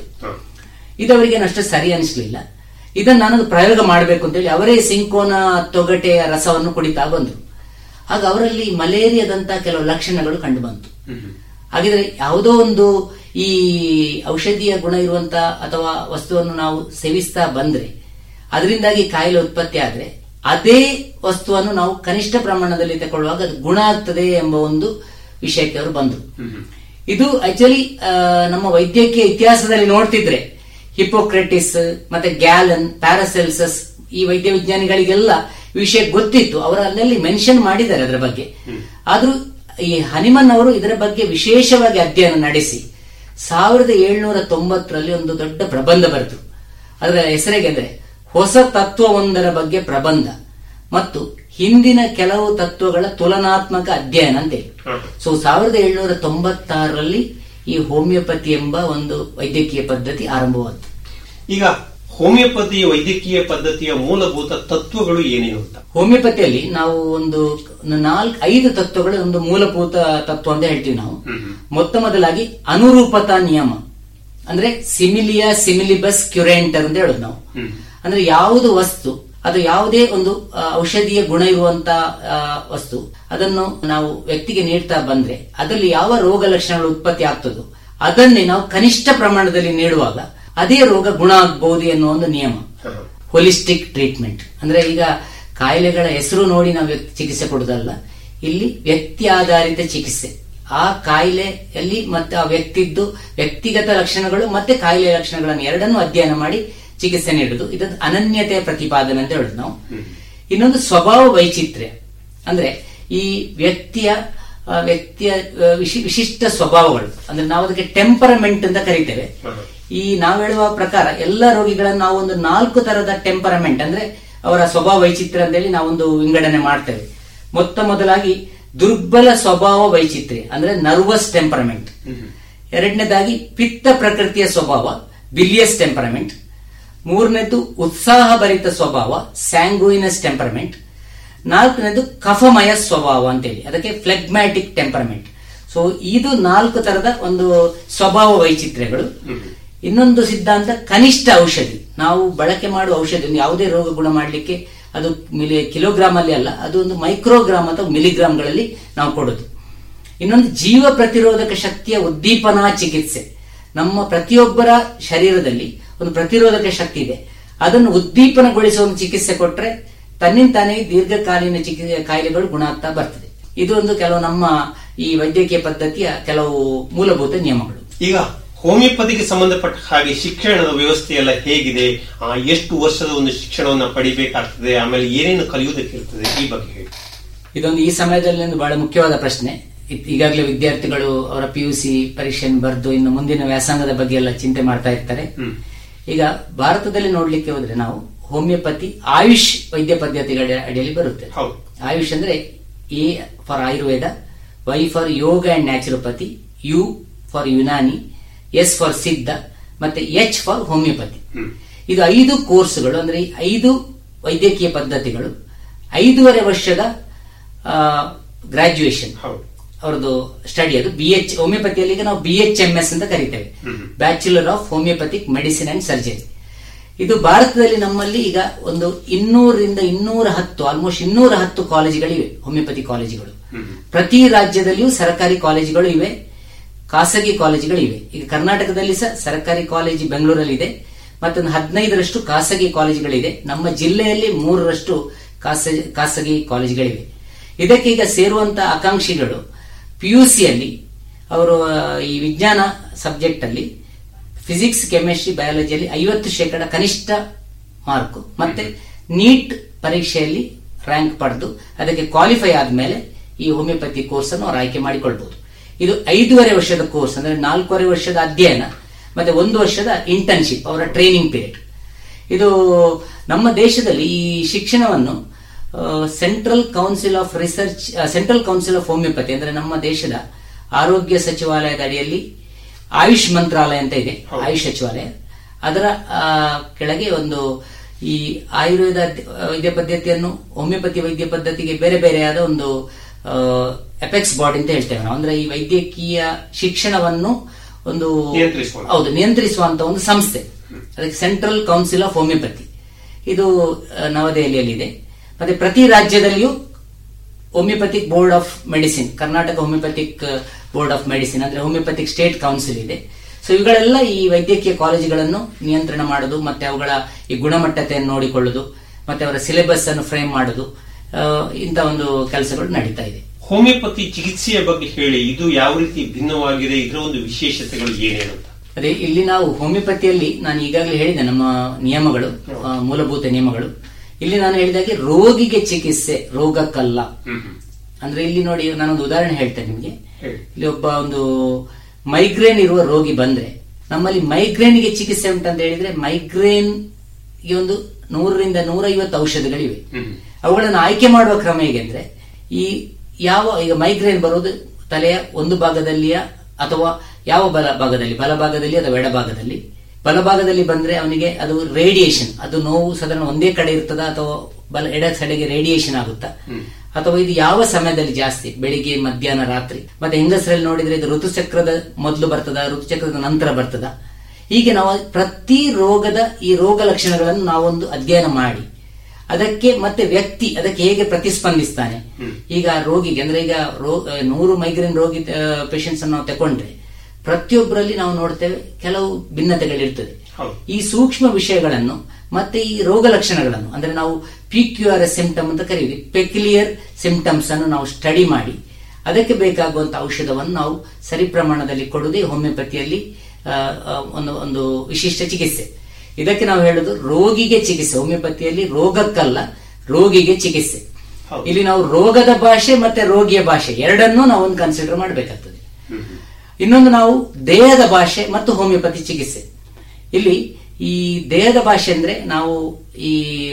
ಇದು ಅವರಿಗೆ ಅಷ್ಟು ಸರಿ ಅನಿಸ್ಲಿಲ್ಲ ಇದನ್ನ ನಾನೊಂದು ಪ್ರಯೋಗ ಮಾಡಬೇಕು ಅಂತ ಹೇಳಿ ಅವರೇ ಸಿಂಕೋನ ತೊಗಟೆಯ ರಸವನ್ನು ಕುಡಿತಾ ಬಂದ್ರು ಆಗ ಅವರಲ್ಲಿ ಮಲೇರಿಯಾದಂತ ಕೆಲವು ಲಕ್ಷಣಗಳು ಕಂಡು ಬಂತು ಹಾಗಿದ್ರೆ ಯಾವುದೋ ಒಂದು ಈ ಔಷಧಿಯ ಗುಣ ಇರುವಂತ ಅಥವಾ ವಸ್ತುವನ್ನು ನಾವು ಸೇವಿಸ್ತಾ ಬಂದ್ರೆ ಅದರಿಂದಾಗಿ ಕಾಯಿಲೆ ಉತ್ಪತ್ತಿ ಆದ್ರೆ ಅದೇ ವಸ್ತುವನ್ನು ನಾವು ಕನಿಷ್ಠ ಪ್ರಮಾಣದಲ್ಲಿ ತಗೊಳ್ಳುವಾಗ ಅದು ಗುಣ ಆಗ್ತದೆ ಎಂಬ ಒಂದು ವಿಷಯಕ್ಕೆ ಅವರು ಬಂದರು ಇದು ಆಕ್ಚುಲಿ ನಮ್ಮ ವೈದ್ಯಕೀಯ ಇತಿಹಾಸದಲ್ಲಿ ನೋಡ್ತಿದ್ರೆ ಹಿಪೋಕ್ರೆಟಿಸ್ ಮತ್ತೆ ಗ್ಯಾಲನ್ ಪ್ಯಾರಾಸೆಲ್ಸಸ್ ಈ ವೈದ್ಯ ವಿಜ್ಞಾನಿಗಳಿಗೆಲ್ಲ ಈ ವಿಷಯ ಗೊತ್ತಿತ್ತು ಅವರು ಅಲ್ಲಲ್ಲಿ ಮೆನ್ಷನ್ ಮಾಡಿದ್ದಾರೆ ಅದರ ಬಗ್ಗೆ ಆದ್ರೂ ಈ ಹನಿಮನ್ ಅವರು ಇದರ ಬಗ್ಗೆ ವಿಶೇಷವಾಗಿ ಅಧ್ಯಯನ ನಡೆಸಿ ಸಾವಿರದ ಏಳ್ನೂರ ತೊಂಬತ್ತರಲ್ಲಿ ಒಂದು ದೊಡ್ಡ ಪ್ರಬಂಧ ಬರೆದ್ರು ಅದರ ಹೆಸರಿಗೆ ಅಂದ್ರೆ ಹೊಸ ತತ್ವವೊಂದರ ಬಗ್ಗೆ ಪ್ರಬಂಧ ಮತ್ತು ಹಿಂದಿನ ಕೆಲವು ತತ್ವಗಳ ತುಲನಾತ್ಮಕ ಅಧ್ಯಯನ ಅಂತೇಳಿ ಸೊ ಸಾವಿರದ ಏಳ್ನೂರ ತೊಂಬತ್ತಾರರಲ್ಲಿ ಈ ಹೋಮಿಯೋಪತಿ ಎಂಬ ಒಂದು ವೈದ್ಯಕೀಯ ಪದ್ಧತಿ ಆರಂಭವಾಯಿತು ಈಗ ಹೋಮಿಯೋಪತಿ ವೈದ್ಯಕೀಯ ಪದ್ಧತಿಯ ಮೂಲಭೂತ ತತ್ವಗಳು ಏನೇನು ಅಂತ ಹೋಮಿಯೋಪತಿಯಲ್ಲಿ ನಾವು ಒಂದು ನಾಲ್ಕು ಐದು ತತ್ವಗಳು ಒಂದು ಮೂಲಭೂತ ತತ್ವ ಅಂತ ಹೇಳ್ತೀವಿ ನಾವು ಮೊತ್ತ ಮೊದಲಾಗಿ ಅನುರೂಪತಾ ನಿಯಮ ಅಂದ್ರೆ ಸಿಮಿಲಿಯಾ ಸಿಮಿಲಿಬಸ್ ಕ್ಯುರೆಂಟರ್ ಅಂತ ಹೇಳೋದು ನಾವು ಅಂದ್ರೆ ಯಾವುದು ವಸ್ತು ಅದು ಯಾವುದೇ ಒಂದು ಆ, ಔಷಧೀಯ ಗುಣ ಇರುವಂತ ಆ, ವಸ್ತು ಅದನ್ನು ನಾವು ವ್ಯಕ್ತಿಗೆ ನೀಡ್ತಾ ಬಂದ್ರೆ ಅದರಲ್ಲಿ ಯಾವ ರೋಗ ಲಕ್ಷಣಗಳು ಉತ್ಪತ್ತಿ ಆಗ್ತದೋ ಅದನ್ನೇ ನಾವು ಕನಿಷ್ಠ ಪ್ರಮಾಣದಲ್ಲಿ ನೀಡುವಾಗ ಅದೇ ರೋಗ ಗುಣ ಆಗಬಹುದು ಎನ್ನುವ ಒಂದು ನಿಯಮ ಹೋಲಿಸ್ಟಿಕ್ ಟ್ರೀಟ್ಮೆಂಟ್ ಅಂದ್ರೆ ಈಗ ಕಾಯಿಲೆಗಳ ಹೆಸರು ನೋಡಿ ನಾವು ವ್ಯಕ್ತಿ ಚಿಕಿತ್ಸೆ ಕೊಡುದಲ್ಲ ಇಲ್ಲಿ ವ್ಯಕ್ತಿ ಆಧಾರಿತ ಚಿಕಿತ್ಸೆ ಆ ಕಾಯಿಲೆಯಲ್ಲಿ ಮತ್ತೆ ಆ ವ್ಯಕ್ತಿದ್ದು ವ್ಯಕ್ತಿಗತ ಲಕ್ಷಣಗಳು ಮತ್ತೆ ಕಾಯಿಲೆ ಲಕ್ಷಣಗಳನ್ನು ಎರಡನ್ನೂ ಅಧ್ಯಯನ ಮಾಡಿ ಚಿಕಿತ್ಸೆ ನೀಡುದು ಇದೊಂದು ಅನನ್ಯತೆಯ ಪ್ರತಿಪಾದನೆ ಅಂತ ಹೇಳುದು ನಾವು ಇನ್ನೊಂದು ಸ್ವಭಾವ ವೈಚಿತ್ರ್ಯ ಅಂದ್ರೆ ಈ ವ್ಯಕ್ತಿಯ ಆ, ವ್ಯಕ್ತಿಯ ಆ, ವಿಶಿ- ವಿಶಿಷ್ಟ ಸ್ವಭಾವಗಳು ಅಂದ್ರೆ ನಾವು ಅದಕ್ಕೆ ಟೆಂಪರಮೆಂಟ್ ಅಂತ ಕರಿತೇವೆ ಈ ನಾವು ಹೇಳುವ ಪ್ರಕಾರ ಎಲ್ಲ ರೋಗಿಗಳನ್ನು ನಾವು ಒಂದು ನಾಲ್ಕು ತರದ ಟೆಂಪರಮೆಂಟ್ ಅಂದ್ರೆ ಅವರ ಸ್ವಭಾವ ವೈಚಿತ್ರ್ಯ ಅಂತೇಳಿ ನಾವೊಂದು ವಿಂಗಡಣೆ ಮಾಡ್ತೇವೆ ಮೊತ್ತ ಮೊದಲಾಗಿ ದುರ್ಬಲ ಸ್ವಭಾವ ವೈಚಿತ್ರ್ಯ ಅಂದ್ರೆ ನರ್ವಸ್ ಟೆಂಪರಮೆಂಟ್ ಎರಡನೇದಾಗಿ ಪಿತ್ತ ಪ್ರಕೃತಿಯ ಸ್ವಭಾವ ಬಿಲಿಯಸ್ ಟೆಂಪರಮೆಂಟ್ ಮೂರನೇದು ಉತ್ಸಾಹಭರಿತ ಸ್ವಭಾವ ಸ್ಯಾಂಗುಯಿನಸ್ ಟೆಂಪರಮೆಂಟ್ ನಾಲ್ಕನೇದು ಕಫಮಯ ಸ್ವಭಾವ ಅಂತೇಳಿ ಅದಕ್ಕೆ ಫ್ಲೆಗ್ಮ್ಯಾಟಿಕ್ ಟೆಂಪರಮೆಂಟ್ ಸೊ ಇದು ನಾಲ್ಕು ತರದ ಒಂದು ಸ್ವಭಾವ ವೈಚಿತ್ರ್ಯಗಳು ಇನ್ನೊಂದು ಸಿದ್ಧಾಂತ ಕನಿಷ್ಠ ಔಷಧಿ ನಾವು ಬಳಕೆ ಮಾಡುವ ಔಷಧಿ ಒಂದು ಯಾವುದೇ ರೋಗ ಗುಣ ಮಾಡಲಿಕ್ಕೆ ಅದು ಮಿಲಿ ಕಿಲೋಗ್ರಾಮ್ ಅಲ್ಲಿ ಅಲ್ಲ ಅದು ಒಂದು ಮೈಕ್ರೋಗ್ರಾಮ್ ಅಥವಾ ಮಿಲಿಗ್ರಾಮ್ಗಳಲ್ಲಿ ನಾವು ಕೊಡೋದು ಇನ್ನೊಂದು ಜೀವ ಪ್ರತಿರೋಧಕ ಶಕ್ತಿಯ ಉದ್ದೀಪನಾ ಚಿಕಿತ್ಸೆ ನಮ್ಮ ಪ್ರತಿಯೊಬ್ಬರ ಶರೀರದಲ್ಲಿ ಒಂದು ಪ್ರತಿರೋಧಕ ಶಕ್ತಿ ಇದೆ ಅದನ್ನು ಉದ್ದೀಪನಗೊಳಿಸುವ ಒಂದು ಚಿಕಿತ್ಸೆ ಕೊಟ್ರೆ ತನ್ನಿಂತಾನೇ ದೀರ್ಘಕಾಲೀನ ಚಿಕಿತ್ಸೆ ಕಾಯಿಲೆಗಳು ಗುಣ ಆಗ್ತಾ ಬರ್ತದೆ ಇದು ಒಂದು ಕೆಲವು ನಮ್ಮ ಈ ವೈದ್ಯಕೀಯ ಪದ್ಧತಿಯ ಕೆಲವು ಮೂಲಭೂತ ನಿಯಮಗಳು ಈಗ ಹೋಮಿಯೋಪತಿಗೆ ಸಂಬಂಧಪಟ್ಟ ಹಾಗೆ ಶಿಕ್ಷಣದ ವ್ಯವಸ್ಥೆ ಎಲ್ಲ ಹೇಗಿದೆ ಆ, ಎಷ್ಟು ವರ್ಷದ ಒಂದು ಶಿಕ್ಷಣವನ್ನ ಪಡಿಬೇಕಾಗ್ತದೆ ಆಮೇಲೆ ಏನೇನು ಕಲಿಯುವುದಕ್ಕಿರ್ತದೆ ಈ ಬಗ್ಗೆ ಹೇಳಿ ಇದೊಂದು ಈ ಸಮಯದಲ್ಲಿ ಒಂದು ಬಹಳ ಮುಖ್ಯವಾದ ಪ್ರಶ್ನೆ ಇತ್- ಈಗಾಗಲೇ ವಿದ್ಯಾರ್ಥಿಗಳು ಅವರ ಪಿ ಯು ಸಿ ಪರೀಕ್ಷೆಯನ್ನು ಬರೆದು ಇನ್ನು ಮುಂದಿನ ವ್ಯಾಸಂಗದ ಬಗ್ಗೆ ಎಲ್ಲ ಚಿಂತೆ ಮಾಡ್ತಾ ಇರ್ತಾರೆ ಈಗ ಭಾರತದಲ್ಲಿ ನೋಡ್ಲಿಕ್ಕೆ ಹೋದ್ರೆ ನಾವು ಹೋಮಿಯೋಪತಿ ಆಯುಷ್ ವೈದ್ಯ ಪದ್ಧತಿಗಳ ಅಡಿಯಲ್ಲಿ ಬರುತ್ತೆ ಹೌದು. ಆಯುಷ್ ಅಂದ್ರೆ A for Ayurveda Y for yoga and naturopathy U for Unani S for Siddha ಮತ್ತೆ ಎಚ್ ಫಾರ್ ಹೋಮಿಯೋಪತಿ ಇದು ಐದು ಕೋರ್ಸ್ಗಳು ಅಂದ್ರೆ ಈ ಐದು ವೈದ್ಯಕೀಯ ಪದ್ಧತಿಗಳು ಐದೂವರೆ ವರ್ಷದ ಗ್ರಾಜ್ಯುಯೇಷನ್ ಹೌದು ಅವ್ರದ್ದು ಸ್ಟಡಿ ಅದು ಬಿ ಎಚ್ ಹೋಮಿಯೋಪತಿಯಲ್ಲಿ ಈಗ ನಾವು ಬಿ ಎಚ್ ಎಂ ಎಸ್ ಅಂತ ಕರಿತೇವೆ bachelor of homoeopathic medicine and surgery ಇದು ಭಾರತದಲ್ಲಿ ನಮ್ಮಲ್ಲಿ ಈಗ ಒಂದು ಇನ್ನೂರರಿಂದ ಇನ್ನೂರ ಹತ್ತು ಆಲ್ಮೋಸ್ಟ್ ಇನ್ನೂರ ಹತ್ತು ಕಾಲೇಜುಗಳಿವೆ ಹೋಮಿಯೋಪತಿ ಕಾಲೇಜುಗಳು ಪ್ರತಿ ರಾಜ್ಯದಲ್ಲಿಯೂ ಸರ್ಕಾರಿ ಕಾಲೇಜುಗಳು ಇವೆ ಖಾಸಗಿ ಕಾಲೇಜುಗಳು ಇವೆ ಈಗ ಕರ್ನಾಟಕದಲ್ಲಿ ಸಹ ಸರ್ಕಾರಿ ಕಾಲೇಜು ಬೆಂಗಳೂರಲ್ಲಿ ಇದೆ ಮತ್ತೊಂದು ಹದಿನೈದರಷ್ಟು ಖಾಸಗಿ ಕಾಲೇಜುಗಳಿದೆ ನಮ್ಮ ಜಿಲ್ಲೆಯಲ್ಲಿ ಮೂರರಷ್ಟು ಖಾಸಗಿ ಖಾಸಗಿ ಕಾಲೇಜುಗಳಿವೆ ಇದಕ್ಕೆ ಈಗ ಸೇರುವಂತ ಆಕಾಂಕ್ಷಿಗಳು ಪಿ ಯು ಸಿಯಲ್ಲಿ ಅವರು ಆ, ಈ ವಿಜ್ಞಾನ ಸಬ್ಜೆಕ್ಟ್ ಅಲ್ಲಿ ಫಿಸಿಕ್ಸ್ ಕೆಮಿಸ್ಟ್ರಿ ಬಯಾಲಜಿಯಲ್ಲಿ ಐವತ್ತು ಶೇಕಡ ಕನಿಷ್ಠ ಮಾರ್ಕ್ ಮತ್ತೆ ನೀಟ್ ಪರೀಕ್ಷೆಯಲ್ಲಿ ರ್ಯಾಂಕ್ ಪಡೆದು ಅದಕ್ಕೆ ಕ್ವಾಲಿಫೈ ಆದ್ಮೇಲೆ ಈ ಹೋಮಿಯೋಪತಿ ಕೋರ್ಸ್ ಅನ್ನು ಅವರು ಆಯ್ಕೆ ಮಾಡಿಕೊಳ್ಬಹುದು ಇದು ಐದೂವರೆ ವರ್ಷದ ಕೋರ್ಸ್ ಅಂದ್ರೆ ನಾಲ್ಕೂವರೆ ವರ್ಷದ ಅಧ್ಯಯನ ಮತ್ತೆ ಒಂದು ವರ್ಷದ ಇಂಟರ್ನ್ಶಿಪ್ ಅವರ ಟ್ರೈನಿಂಗ್ ಪೀರಿಯಡ್ ಇದು ನಮ್ಮ ದೇಶದಲ್ಲಿ ಈ ಶಿಕ್ಷಣವನ್ನು central council of research central council of homoeopathy ಅಂದ್ರೆ ನಮ್ಮ ದೇಶದ ಆರೋಗ್ಯ ಸಚಿವಾಲಯದ ಅಡಿಯಲ್ಲಿ ಆಯುಷ್ ಮಂತ್ರಾಲಯ ಅಂತ ಇದೆ ಆಯುಷ್ ಸಚಿವಾಲಯ ಅದರ ಆ, ಕೆಳಗೆ ಒಂದು ಈ ಆಯುರ್ವೇದ ವೈದ್ಯ ಪದ್ಧತಿಯನ್ನು ಹೋಮಿಯೋಪತಿ ವೈದ್ಯ ಪದ್ಧತಿಗೆ ಬೇರೆ ಬೇರೆಯಾದ ಒಂದು ಎಪೆಕ್ಸ್ ಬಾಡಿ ಅಂತ ಹೇಳ್ತೇವೆ ನಾವು ಅಂದ್ರೆ ಈ ವೈದ್ಯಕೀಯ ಶಿಕ್ಷಣವನ್ನು ಒಂದು ನಿಯಂತ್ರಿಸುವಂತ. ಹೌದು ನಿಯಂತ್ರಿಸುವಂತ ಒಂದು ಸಂಸ್ಥೆ ಅದಕ್ಕೆ ಸೆಂಟ್ರಲ್ ಕೌನ್ಸಿಲ್ ಆಫ್ ಹೋಮಿಯೋಪತಿ ಇದು ಆ, ನವದೆಹಲಿಯಲ್ಲಿದೆ ಮತ್ತೆ ಪ್ರತಿ ರಾಜ್ಯದಲ್ಲಿಯೂ homoeopathic board of medicine Karnataka homoeopathic board of medicine ಅಂದ್ರೆ ಹೋಮಿಯೋಪತಿಕ್ ಸ್ಟೇಟ್ ಕೌನ್ಸಿಲ್ ಇದೆ ಸೊ ಇವುಗಳೆಲ್ಲ ಈ ವೈದ್ಯಕೀಯ ಕಾಲೇಜುಗಳನ್ನು ನಿಯಂತ್ರಣ ಮಾಡೋದು ಮತ್ತೆ ಅವುಗಳ ಈ ಗುಣಮಟ್ಟತೆಯನ್ನು ನೋಡಿಕೊಳ್ಳುದು ಮತ್ತೆ ಅವರ ಸಿಲೆಬಸ್ ಅನ್ನು ಫ್ರೇಮ್ ಮಾಡೋದು ಆ, ಇಂಥ ಒಂದು ಕೆಲಸಗಳು ನಡೀತಾ ಇದೆ ಹೋಮಿಯೋಪತಿ ಚಿಕಿತ್ಸೆಯ ಬಗ್ಗೆ ಹೇಳಿ ಇದು ಯಾವ ರೀತಿ ಭಿನ್ನವಾಗಿದೆ ಇದರ ಒಂದು ವಿಶೇಷತೆಗಳು ಏನೇನು ಅಂತ ಅದೇ ಇಲ್ಲಿ ನಾವು ಹೋಮಿಯೋಪತಿಯಲ್ಲಿ ನಾನು ಈಗಾಗಲೇ ಹೇಳಿದೆ ನಮ್ಮ ನಿಯಮಗಳು ಆ, ಮೂಲಭೂತ ನಿಯಮಗಳು ಇಲ್ಲಿ ನಾನು ಹೇಳಿದಾಗೆ ರೋಗಿಗೆ ಚಿಕಿತ್ಸೆ ರೋಗಕ್ಕಲ್ಲ ಅಂದ್ರೆ ಇಲ್ಲಿ ನೋಡಿ ನಾನೊಂದು ಉದಾಹರಣೆ ಹೇಳ್ತೇನೆ ನಿಮಗೆ ಹೇಳಿ. ಇಲ್ಲಿ ಒಬ್ಬ ಒಂದು ಮೈಗ್ರೇನ್ ಇರುವ ರೋಗಿ ಬಂದ್ರೆ ನಮ್ಮಲ್ಲಿ ಮೈಗ್ರೇನ್ಗೆ ಚಿಕಿತ್ಸೆ ಉಂಟಂತ ಹೇಳಿದ್ರೆ ಮೈಗ್ರೇನ್ ಗೆ ಒಂದು ನೂರರಿಂದ ನೂರೈವತ್ತು ಔಷಧಿಗಳಿವೆ ಅವುಗಳನ್ನು ಆಯ್ಕೆ ಮಾಡುವ ಕ್ರಮ ಹೇಗೆ ಅಂದ್ರೆ ಈ ಯಾವ ಈಗ ಮೈಗ್ರೇನ್ ಬರೋದು ತಲೆಯ ಒಂದು ಭಾಗದಲ್ಲಿಯ ಅಥವಾ ಯಾವ ಬಲ ಭಾಗದಲ್ಲಿ ಬಲ ಭಾಗದಲ್ಲಿ ಅಥವಾ ಎಡಭಾಗದಲ್ಲಿ ಬಲಭಾಗದಲ್ಲಿ ಬಂದ್ರೆ ಅವನಿಗೆ ಅದು ರೇಡಿಯೇಷನ್ ಅದು ನೋವು ಸಾಧಾರಣ ಒಂದೇ ಕಡೆ ಇರ್ತದ ಅಥವಾ ಬಲ ಎಡ ಸೈಡಿಗೆ ರೇಡಿಯೇಷನ್ ಆಗುತ್ತಾ ಅಥವಾ ಇದು ಯಾವ ಸಮಯದಲ್ಲಿ ಜಾಸ್ತಿ ಬೆಳಿಗ್ಗೆ ಮಧ್ಯಾಹ್ನ ರಾತ್ರಿ ಮತ್ತೆ ಹೆಂಗಸರಲ್ಲಿ ನೋಡಿದ್ರೆ ಇದು ಋತುಚಕ್ರದ ಮೊದಲು ಬರ್ತದ ಋತುಚಕ್ರದ ನಂತರ ಬರ್ತದ ಹೀಗೆ ನಾವು ಪ್ರತಿ ರೋಗದ ಈ ರೋಗ ಲಕ್ಷಣಗಳನ್ನು ನಾವೊಂದು ಅಧ್ಯಯನ ಮಾಡಿ ಅದಕ್ಕೆ ಮತ್ತೆ ವ್ಯಕ್ತಿ ಅದಕ್ಕೆ ಹೇಗೆ ಪ್ರತಿಸ್ಪಂದಿಸ್ತಾನೆ ಈಗ ರೋಗಿಗೆ ಅಂದ್ರೆ ಈಗ ರೋ- ಆ, ನೂರು ಮೈಗ್ರೇನ್ ರೋಗಿ ಪೇಷಂಟ್ಸ್ ಅನ್ನು ನಾವು ತಕೊಂಡ್ರೆ ಪ್ರತಿಯೊಬ್ಬರಲ್ಲಿ ನಾವು ನೋಡ್ತೇವೆ ಕೆಲವು ಭಿನ್ನತೆಗಳಿರ್ತದೆ ಹೌದು. ಈ ಸೂಕ್ಷ್ಮ ವಿಷಯಗಳನ್ನು ಮತ್ತೆ ಈ ರೋಗ ಲಕ್ಷಣಗಳನ್ನು ಅಂದ್ರೆ ನಾವು P Q R S symptom ಅಂತ ಕರೀವಿ ಪೆಕ್ಯುಲಿಯರ್ ಸಿಂಪ್ಟಮ್ಸ್ ಅನ್ನು ನಾವು ಸ್ಟಡಿ ಮಾಡಿ ಅದಕ್ಕೆ ಬೇಕಾಗುವಂತ ಔಷಧವನ್ನು ನಾವು ಸರಿ ಪ್ರಮಾಣದಲ್ಲಿ ಕೊಡುವುದೇ ಹೋಮಿಯೋಪತಿಯಲ್ಲಿ ಆ, ಆ, ಒಂದು ಒಂದು ವಿಶಿಷ್ಟ ಚಿಕಿತ್ಸೆ ಇದಕ್ಕೆ ನಾವು ಹೇಳುದು ರೋಗಿಗೆ ಚಿಕಿತ್ಸೆ ಹೋಮಿಯೋಪತಿಯಲ್ಲಿ ರೋಗಕ್ಕಲ್ಲ ರೋಗಿಗೆ ಚಿಕಿತ್ಸೆ ಹೌದು. ಇಲ್ಲಿ ನಾವು ರೋಗದ ಭಾಷೆ ಮತ್ತೆ ರೋಗಿಯ ಭಾಷೆ ಎರಡನ್ನೂ ನಾವು ಒಂದು ಕನ್ಸಿಡರ್ ಮಾಡಬೇಕಾಗ್ತದೆ ಇನ್ನೊಂದು ನಾವು ದೇಹದ ಭಾಷೆ ಮತ್ತು ಹೋಮಿಯೋಪತಿ ಚಿಕಿತ್ಸೆ ಇಲ್ಲಿ ಈ ದೇಹದ ಭಾಷೆ ಅಂದ್ರೆ ನಾವು ಈ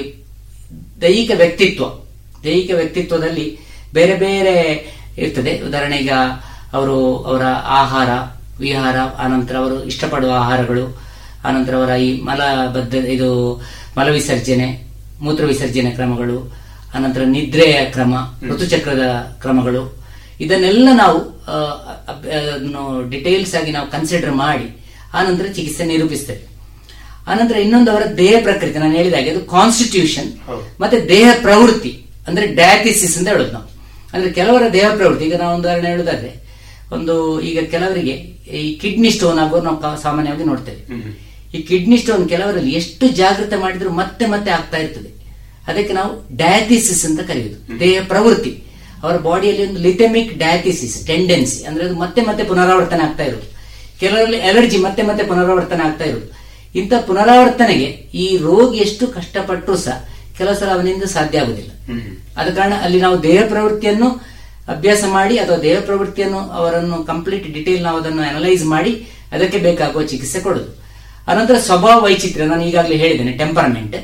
ದೈಹಿಕ ವ್ಯಕ್ತಿತ್ವ ದೈಹಿಕ ವ್ಯಕ್ತಿತ್ವದಲ್ಲಿ ಬೇರೆ ಬೇರೆ ಇರ್ತದೆ ಉದಾಹರಣೆ ಈಗ ಅವರು ಅವರ ಆಹಾರ ವಿಹಾರ ಆನಂತರ ಅವರು ಇಷ್ಟಪಡುವ ಆಹಾರಗಳು ಆನಂತರ ಅವರ ಈ ಮಲಬದ್ಧ ಇದು ಮಲ ವಿಸರ್ಜನೆ ಮೂತ್ರ ವಿಸರ್ಜನೆ ಕ್ರಮಗಳು ಅನಂತರ ನಿದ್ರೆಯ ಕ್ರಮ ಋತುಚಕ್ರದ ಕ್ರಮಗಳು ಇದನ್ನೆಲ್ಲ ನಾವು ಆ, ಅಬ್- ಅದನ್ನು ಡಿಟೇಲ್ಸ್ ಆಗಿ ನಾವು ಕನ್ಸಿಡರ್ ಮಾಡಿ ಆನಂತರ ಚಿಕಿತ್ಸೆ ನಿರೂಪಿಸ್ತೇವೆ ಆನಂತರ ಇನ್ನೊಂದು ಅವರ ದೇಹ ಪ್ರಕೃತಿ ನಾನು ಹೇಳಿದ ಹಾಗೆ ಅದು ಕಾನ್ಸ್ಟಿಟ್ಯೂಷನ್ ಹೌದು. ಮತ್ತೆ ದೇಹ ಪ್ರವೃತ್ತಿ ಅಂದ್ರೆ ಡಯಾಥಿಸಿಸ್ ಅಂತ ಹೇಳೋದು ನಾವು ಅಂದ್ರೆ ಕೆಲವರ ದೇಹ ಪ್ರವೃತ್ತಿ ಈಗ ನಾವು ಒಂದು ಉದಾಹರಣೆ ಹೇಳುದಾದ್ರೆ ಒಂದು ಈಗ ಕೆಲವರಿಗೆ ಈ ಕಿಡ್ನಿ ಸ್ಟೋನ್ ಆಗೋರು ನಾವು ಕಾ- ಸಾಮಾನ್ಯವಾಗಿ ನೋಡ್ತೇವೆ ಈ ಕಿಡ್ನಿ ಸ್ಟೋನ್ ಕೆಲವರಲ್ಲಿ ಎಷ್ಟು ಜಾಗೃತ ಮಾಡಿದ್ರು ಮತ್ತೆ ಮತ್ತೆ ಆಗ್ತಾ ಇರ್ತದೆ ಅದಕ್ಕೆ ನಾವು ಡಯಾಥಿಸಿಸ್ ಅಂತ ಕರೆಯುವುದು ದೇಹ ಪ್ರವೃತ್ತಿ ಅವರ ಬಾಡಿಯಲ್ಲಿ ಒಂದು ಲಿಥೆಮಿಕ್ ಡಯಾಥಿಸಿಸ್ ಟೆಂಡೆನ್ಸಿ ಅಂದ್ರೆ ಅದು ಮತ್ತೆ ಮತ್ತೆ ಪುನರಾವರ್ತನೆ ಆಗ್ತಾ ಇರೋದು ಕೆಲವರಲ್ಲಿ ಅಲರ್ಜಿ ಮತ್ತೆ ಮತ್ತೆ ಪುನರಾವರ್ತನೆ ಆಗ್ತಾ ಇರೋದು ಇಂಥ ಪುನರಾವರ್ತನೆಗೆ ಈ ರೋಗಿ ಎಷ್ಟು ಕಷ್ಟಪಟ್ಟರೂ ಸಹ ಕೆಲವು ಸಲ ಅವನಿಂದ ಸಾಧ್ಯ ಆಗುದಿಲ್ಲ ಆದ ಕಾರಣ ಅಲ್ಲಿ ನಾವು ದೇಹ ಪ್ರವೃತ್ತಿಯನ್ನು ಅಭ್ಯಾಸ ಮಾಡಿ ಅಥವಾ ದೇಹ ಪ್ರವೃತ್ತಿಯನ್ನು ಅವರನ್ನು ಕಂಪ್ಲೀಟ್ ಡಿಟೇಲ್ ನಾವು ಅದನ್ನು ಅನಲೈಸ್ ಮಾಡಿ ಅದಕ್ಕೆ ಬೇಕಾಗುವ ಚಿಕಿತ್ಸೆ ಕೊಡುದು ಅನಂತರ ಸ್ವಭಾವ ವೈಚಿತ್ರ್ಯ ನಾನು ಈಗಾಗಲೇ ಹೇಳಿದ್ದೇನೆ ಟೆಂಪರಮೆಂಟ್